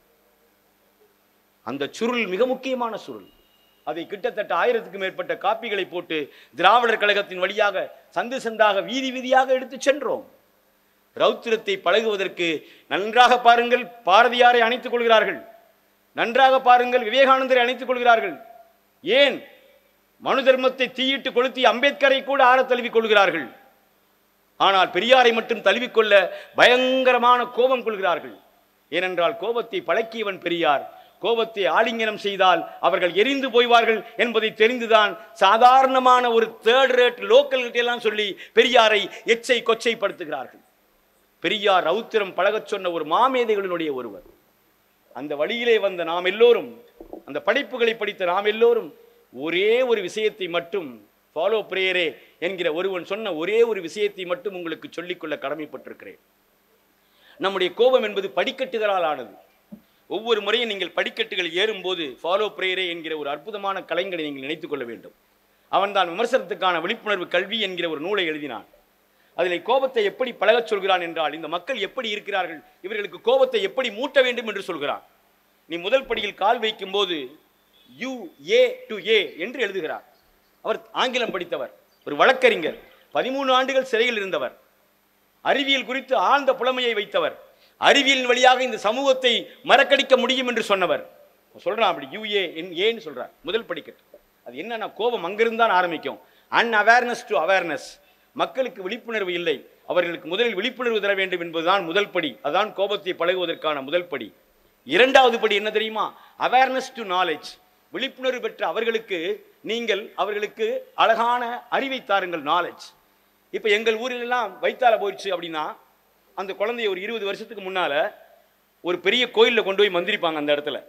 அந்த சுருள் மிக முக்கியமான சுருள் அதை கிட்டத்தட்ட ஆயிரத்துக்கும் மேற்பட்ட காப்பிகளை போட்டு திராவிடர் கழகத்தின் வழியாக சந்து சந்தாக வீதி வீதியாக எடுத்து சென்றோம் ரௌத்திரத்தை பழகுவதற்கு நன்றாக பாருங்கள் பாரதியாரை அணைத்துக் கொள்கிறார்கள் நன்றாக பாருங்கள் விவேகானந்தரை அணைத்துக் கொள்கிறார்கள் ஏன் மனு தர்மத்தை தீயிட்டு கொளுத்தி அம்பேத்கரை கூட ஆற தழுவிக் கொள்கிறார்கள் ஆனால் பெரியாரை மட்டும் தழுவிக்கொள்ள பயங்கரமான கோபம் கொள்கிறார்கள் ஏனென்றால் கோபத்தை பழக்கியவன் பெரியார் கோபத்தை ஆலிங்கனம் செய்தால் அவர்கள் எரிந்து போய்வார்கள் என்பதை தெரிந்துதான் சாதாரணமான ஒரு தேர்ட் ரேட் லோக்கல் எல்லாம் சொல்லி பெரியாரை எச்சை கொச்சைப்படுத்துகிறார்கள் பெரியார் ரௌத்திரம் பழகச் சொன்ன ஒரு மாமேதைகளினுடைய ஒருவர் அந்த வழியிலே வந்த நாம் எல்லோரும் அந்த படைப்புகளை படித்த நாம் எல்லோரும் ஒரே ஒரு விஷயத்தை மட்டும் ஃபாலோ பிரேயரே என்கிற ஒருவன் சொன்ன ஒரே ஒரு விஷயத்தை மட்டும் உங்களுக்கு சொல்லிக்கொள்ள கடமைப்பட்டிருக்கிறேன் நம்முடைய கோபம் என்பது படிக்கட்டுகளால் ஆனது ஒவ்வொரு முறையும் நீங்கள் படிக்கட்டுகள் ஏறும்போது ஃபாலோ பிரேயரே என்கிற ஒரு அற்புதமான கலைஞனை நீங்கள் நினைத்துக் கொள்ள வேண்டும் அவன்தான் விமர்சனத்துக்கான விழிப்புணர்வு கல்வி என்கிற ஒரு நூலை எழுதினான் அதில் கோபத்தை எப்படி பழகச் சொல்கிறான் என்றால் இந்த மக்கள் எப்படி இருக்கிறார்கள் இவர்களுக்கு கோபத்தை எப்படி மூட்ட வேண்டும் என்று சொல்கிறான் நீ முதல் படியில் கால் வைக்கும்போது யூ ஏ டு ஏ என்று எழுதுகிறார் அவர் ஆங்கிலம் படித்தவர் ஒரு வழக்கறிஞர் பதிமூணு ஆண்டுகள் சிறையில் இருந்தவர் அறிவியல் குறித்து ஆழ்ந்த புலமையை வைத்தவர் அறிவியலின் வழியாக இந்த சமூகத்தை மறக்கடிக்க முடியும் என்று சொன்னவர் சொல்றான் அப்படி யூஏ என் ஏன்னு சொல்றார் முதல் படிக்கட்டு அது என்னன்னா கோபம் அங்கிருந்தான் ஆரம்பிக்கும் அன் அவேர்னஸ் டு அவேர்னஸ் மக்களுக்கு விழிப்புணர்வு இல்லை அவர்களுக்கு முதலில் விழிப்புணர்வு தர வேண்டும் என்பதுதான் முதல் படி அதான் கோபத்தை பழகுவதற்கான முதல் படி இரண்டாவது படி என்ன தெரியுமா அவேர்னஸ் டு நாலேஜ் விழிப்புணர்வு பெற்ற அவர்களுக்கு நீங்கள் அவர்களுக்கு அழகான அறிவை தாருங்கள் நாலேஜ் இப்போ எங்கள் ஊரில் எல்லாம் வைத்தால போயிடுச்சு அப்படின்னா அந்த குழந்தைய ஒரு இருபது வருஷத்துக்கு முன்னால ஒரு பெரிய கோயிலில் கொண்டு போய் மந்திரிப்பாங்க அந்த இடத்துல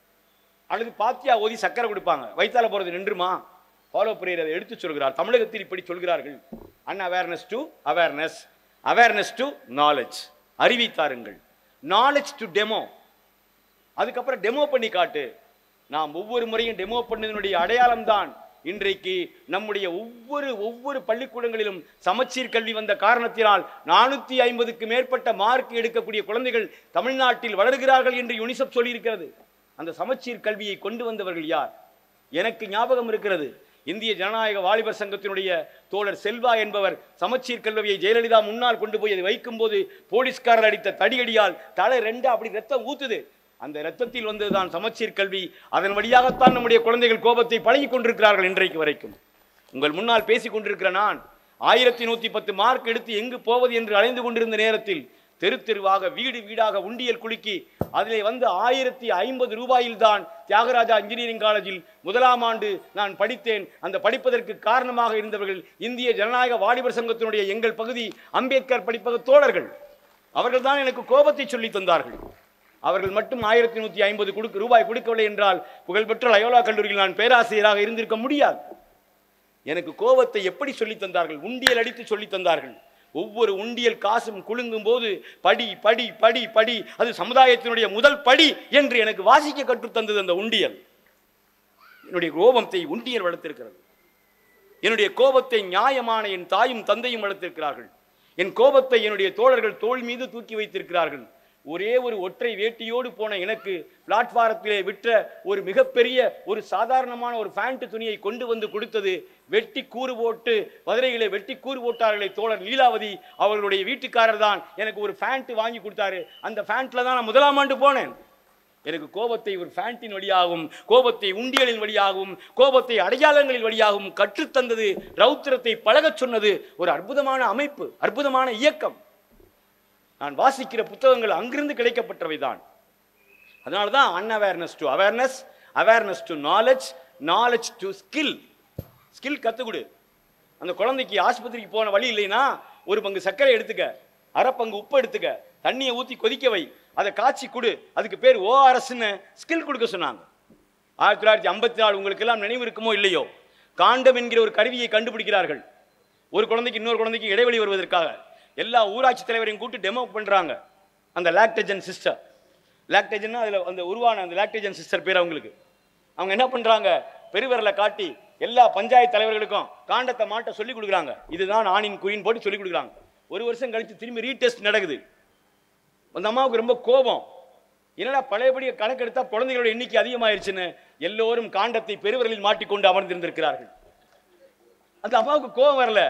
அல்லது பாத்தியா ஓதி சக்கரை கொடுப்பாங்க வைத்தால போறது நின்றுமா ஃபாலோ பிரேயர் அதை எடுத்து சொல்கிறார் தமிழகத்தில் இப்படி சொல்கிறார்கள் unawareness to awareness awareness to knowledge அறிவை தாருங்கள் நாலேஜ் டு டெமோ அதுக்கப்புறம் டெமோ பண்ணி காட்டு நாம் ஒவ்வொரு முறையும் டெமோ பண்ணதனுடைய அடையாளம் தான் இன்றைக்கு நம்முடைய ஒவ்வொரு ஒவ்வொரு பள்ளிக்கூடங்களிலும் சமச்சீர் கல்வி வந்த காரணத்தினால் நானூத்தி ஐம்பதுக்கு மேற்பட்ட மார்க் எடுக்கக்கூடிய குழந்தைகள் தமிழ்நாட்டில் வளர்கிறார்கள் என்று யுனிசெஃப் சொல்லியிருக்கிறது அந்த சமச்சீர் கல்வியை கொண்டு வந்தவர்கள் யார் எனக்கு ஞாபகம் இருக்கிறது இந்திய ஜனநாயக வாலிபர் சங்கத்தினுடைய தோழர் செல்வா என்பவர் சமச்சீர் கல்வியை ஜெயலலிதா முன்னால் கொண்டு போய் அதை வைக்கும்போது போலீஸ்காரர் அடித்த தடியடியால் தலை ரெண்டா அப்படி ரத்தம் ஊத்துது அந்த ரத்தத்தில் வந்ததுதான் சமச்சீர் கல்வி அதன் வழியாகத்தான் நம்முடைய குழந்தைகள் கோபத்தை பழகிக் கொண்டிருக்கிறார்கள் இன்றைக்கு வரைக்கும் உங்கள் முன்னால் பேசிக் கொண்டிருக்கிற நான் ஆயிரத்தி நூத்தி பத்து மார்க் எடுத்து எங்கு போவது என்று அலைந்து கொண்டிருந்த நேரத்தில் தெரு தெருவாக வீடு வீடாக உண்டியல் குலுக்கி அதிலே வந்து ஆயிரத்தி ஐம்பது ரூபாயில் தான் தியாகராஜா இன்ஜினியரிங் காலேஜில் முதலாம் ஆண்டு நான் படித்தேன் அந்த படிப்பதற்கு காரணமாக இருந்தவர்கள் இந்திய ஜனநாயக வாலிபர் சங்கத்தினுடைய எங்கள் பகுதி அம்பேத்கர் படிப்பக தோழர்கள் அவர்கள் தான் எனக்கு கோபத்தை சொல்லி தந்தார்கள் அவர்கள் மட்டும் ஆயிரத்தி நூற்றி ஐம்பது கொடுக்க ரூபாய் கொடுக்கவில்லை என்றால் புகழ்பெற்ற லயோலா கல்லூரியில் நான் பேராசிரியராக இருந்திருக்க முடியாது எனக்கு கோபத்தை எப்படி சொல்லித் தந்தார்கள் உண்டியல் அடித்து சொல்லித் தந்தார்கள் ஒவ்வொரு உண்டியல் காசும் குலுங்கும் போது படி படி படி படி அது சமுதாயத்தினுடைய முதல் படி என்று எனக்கு வாசிக்க கற்றுத் தந்தது அந்த உண்டியல் என்னுடைய கோபத்தை உண்டியல் வளர்த்திருக்கிறது என்னுடைய கோபத்தை நியாயமான என் தாயும் தந்தையும் வளர்த்திருக்கிறார்கள் என் கோபத்தை என்னுடைய தோழர்கள் தோள் மீது தூக்கி வைத்திருக்கிறார்கள் ஒரே ஒரு ஒற்றை வேட்டியோடு போன எனக்கு பிளாட்பாரத்திலே விற்ற ஒரு மிகப்பெரிய ஒரு சாதாரணமான ஒரு ஃபேண்ட் துணியை கொண்டு வந்து கொடுத்தது வெட்டி கூறு போட்டு மதுரையிலே வெட்டி கூறு போட்டார்களே தோழர் லீலாவதி அவர்களுடைய வீட்டுக்காரர் தான் எனக்கு ஒரு ஃபேண்ட் வாங்கி கொடுத்தாரு அந்த ஃபேண்ட்ல தான் நான் முதலாம் ஆண்டு போனேன் எனக்கு கோபத்தை ஒரு ஃபேண்டின் வழியாகவும் கோபத்தை உண்டியலின் வழியாகவும் கோபத்தை அடையாளங்களின் வழியாகவும் கற்றுத்தந்தது ரௌத்திரத்தை பழகச் சொன்னது ஒரு அற்புதமான அமைப்பு அற்புதமான இயக்கம் நான் வாசிக்கிற புத்தகங்கள் அங்கிருந்து கிடைக்கப்பட்டவை தான் அதனால தான் unawareness to awareness awareness to knowledge knowledge to skill skill கற்றுக் கொடு அந்த குழந்தைக்கு ஆஸ்பத்திரிக்கு போன வழி இல்லைன்னா ஒரு பங்கு சர்க்கரை எடுத்துக்க அரை பங்கு உப்பு எடுத்துக்க தண்ணியை ஊற்றி கொதிக்க வை அதை காய்ச்சி கொடு அதுக்கு பேர் ஓஆர்எஸ்ன்னு ஸ்கில் கொடுக்க சொன்னாங்க ஆயிரத்தி தொள்ளாயிரத்தி ஐம்பத்தி நாலு உங்களுக்கு எல்லாம் நினைவு இருக்குமோ இல்லையோ காண்டம் என்கிற ஒரு கருவியை கண்டுபிடிக்கிறார்கள் ஒரு குழந்தைக்கு இன்னொரு குழந்தைக்கு இடைவெளி வருவதற்காக எல்லா ஊராட்சி தலைவரையும் கூட்டு டெமோ பண்றாங்க அந்த லாக்டஜன் சிஸ்டர் லாக்டஜன்னா அதில் அந்த உருவான அந்த லாக்டஜன் சிஸ்டர் பேர் அவங்களுக்கு அவங்க என்ன பண்றாங்க பெருவிரலை காட்டி எல்லா பஞ்சாயத்து தலைவர்களுக்கும் காண்டத்தை மாட்ட சொல்லி கொடுக்குறாங்க இதுதான் ஆணின் குறின் போட்டு சொல்லி கொடுக்குறாங்க ஒரு வருஷம் கழிச்சு திரும்பி ரீடெஸ்ட் நடக்குது அந்த அம்மாவுக்கு ரொம்ப கோபம் என்னடா பழையபடி கணக்கெடுத்தா குழந்தைகளோட எண்ணிக்கை அதிகமாயிருச்சுன்னு எல்லோரும் காண்டத்தை பெருவிரலில் மாட்டிக்கொண்டு அமர்ந்திருந்திருக்கிறார்கள் அந்த அம்மாவுக்கு கோபம் வரல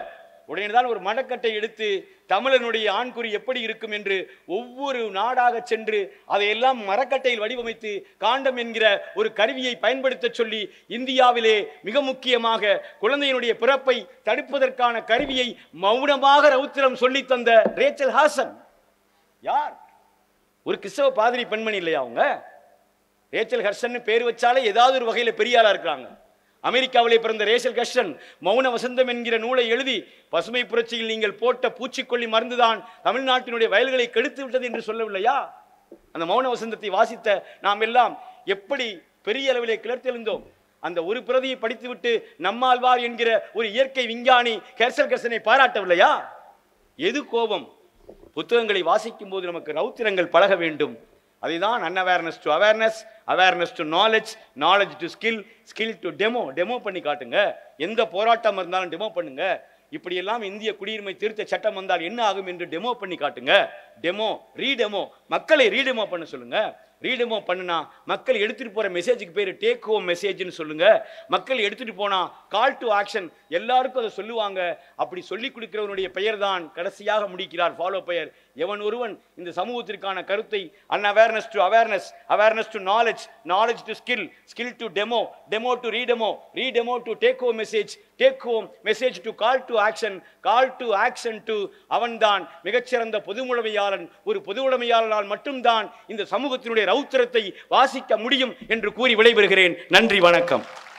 உடனே தான் ஒரு மடக்கட்டை எடுத்து தமிழனுடைய ஆண்குறி எப்படி இருக்கும் என்று ஒவ்வொரு நாடாக சென்று அதையெல்லாம் மரக்கட்டையில் வடிவமைத்து காண்டம் என்கிற ஒரு கருவியை பயன்படுத்த சொல்லி இந்தியாவிலே மிக முக்கியமாக குழந்தையினுடைய பிறப்பை தடுப்பதற்கான கருவியை மௌனமாக ரவுத்திரம் சொல்லி தந்த ரேச்சல் ஹாசன் யார் ஒரு கிறிஸ்தவ பாதிரி பெண்மணி இல்லையா அவங்க ரேச்சல் ஹர்ஷன் பேர் வச்சாலே ஏதாவது ஒரு வகையில் பெரிய ஆளா இருக்கிறாங்க அமெரிக்காவிலே பிறந்த ரேச்சல் ஹர்ஷன் மௌன வசந்தம் என்கிற நூலை எழுதி பசுமை புரட்சியில் நீங்கள் போட்ட பூச்சிக்கொல்லி மருந்துதான் தமிழ்நாட்டினுடைய வயல்களை கெடுத்து விட்டது என்று சொல்லவில்லையா அந்த மௌன வசந்தத்தை வாசித்த நாம் எல்லாம் எப்படி பெரிய அளவிலே கிளர்த்தெழுந்தோம் அந்த ஒரு பிரதியை படித்துவிட்டு நம்மாழ்வார் என்கிற ஒரு இயற்கை விஞ்ஞானி கெர்சல் கர்சனை பாராட்டவில்லையா எது கோபம் புத்தகங்களை வாசிக்கும் போது நமக்கு ரௌத்திரங்கள் பழக வேண்டும் அதுதான் unawareness to awareness awareness to knowledge knowledge to skill skill to demo demo பண்ணி காட்டுங்க எந்த போராட்டம் இருந்தாலும் டெமோ பண்ணுங்க இப்படியெல்லாம் இந்திய குடியுரிமை திருத்த சட்டம் வந்தால் என்ன ஆகும் என்று டெமோ பண்ணி காட்டுங்க டெமோ ரீடெமோ மக்களை ரீடெமோ பண்ண சொல்லுங்க ரீடெமோ பண்ணுனா மக்கள் எடுத்துட்டு போற மெசேஜுக்கு பேர் டேக் ஹோம் மெசேஜ்னு சொல்லுங்க மக்கள் எடுத்துட்டு போனா கால் டு ஆக்ஷன் எல்லாருக்கும் அதை சொல்லுவாங்க அப்படி சொல்லி கொடுக்கிறவனுடைய பெயர் தான் கடைசியாக முடிக்கிறார் ஃபாலோ பெயர் எவன் ஒருவன் இந்த சமூகத்திற்கான கருத்தை unawareness to awareness awareness to knowledge knowledge to skill skill to demo demo to redemo redemo to take home message take home message to call to action call to action to அவன்தான் மிகச்சிறந்த பொதுவுடைமையாளன் ஒரு பொதுவுடைமையாளனால் மட்டும்தான் இந்த சமூகத்தினுடைய ரௌத்திரத்தை வாசிக்க முடியும் என்று கூறி விடைபெறுகிறேன் நன்றி வணக்கம்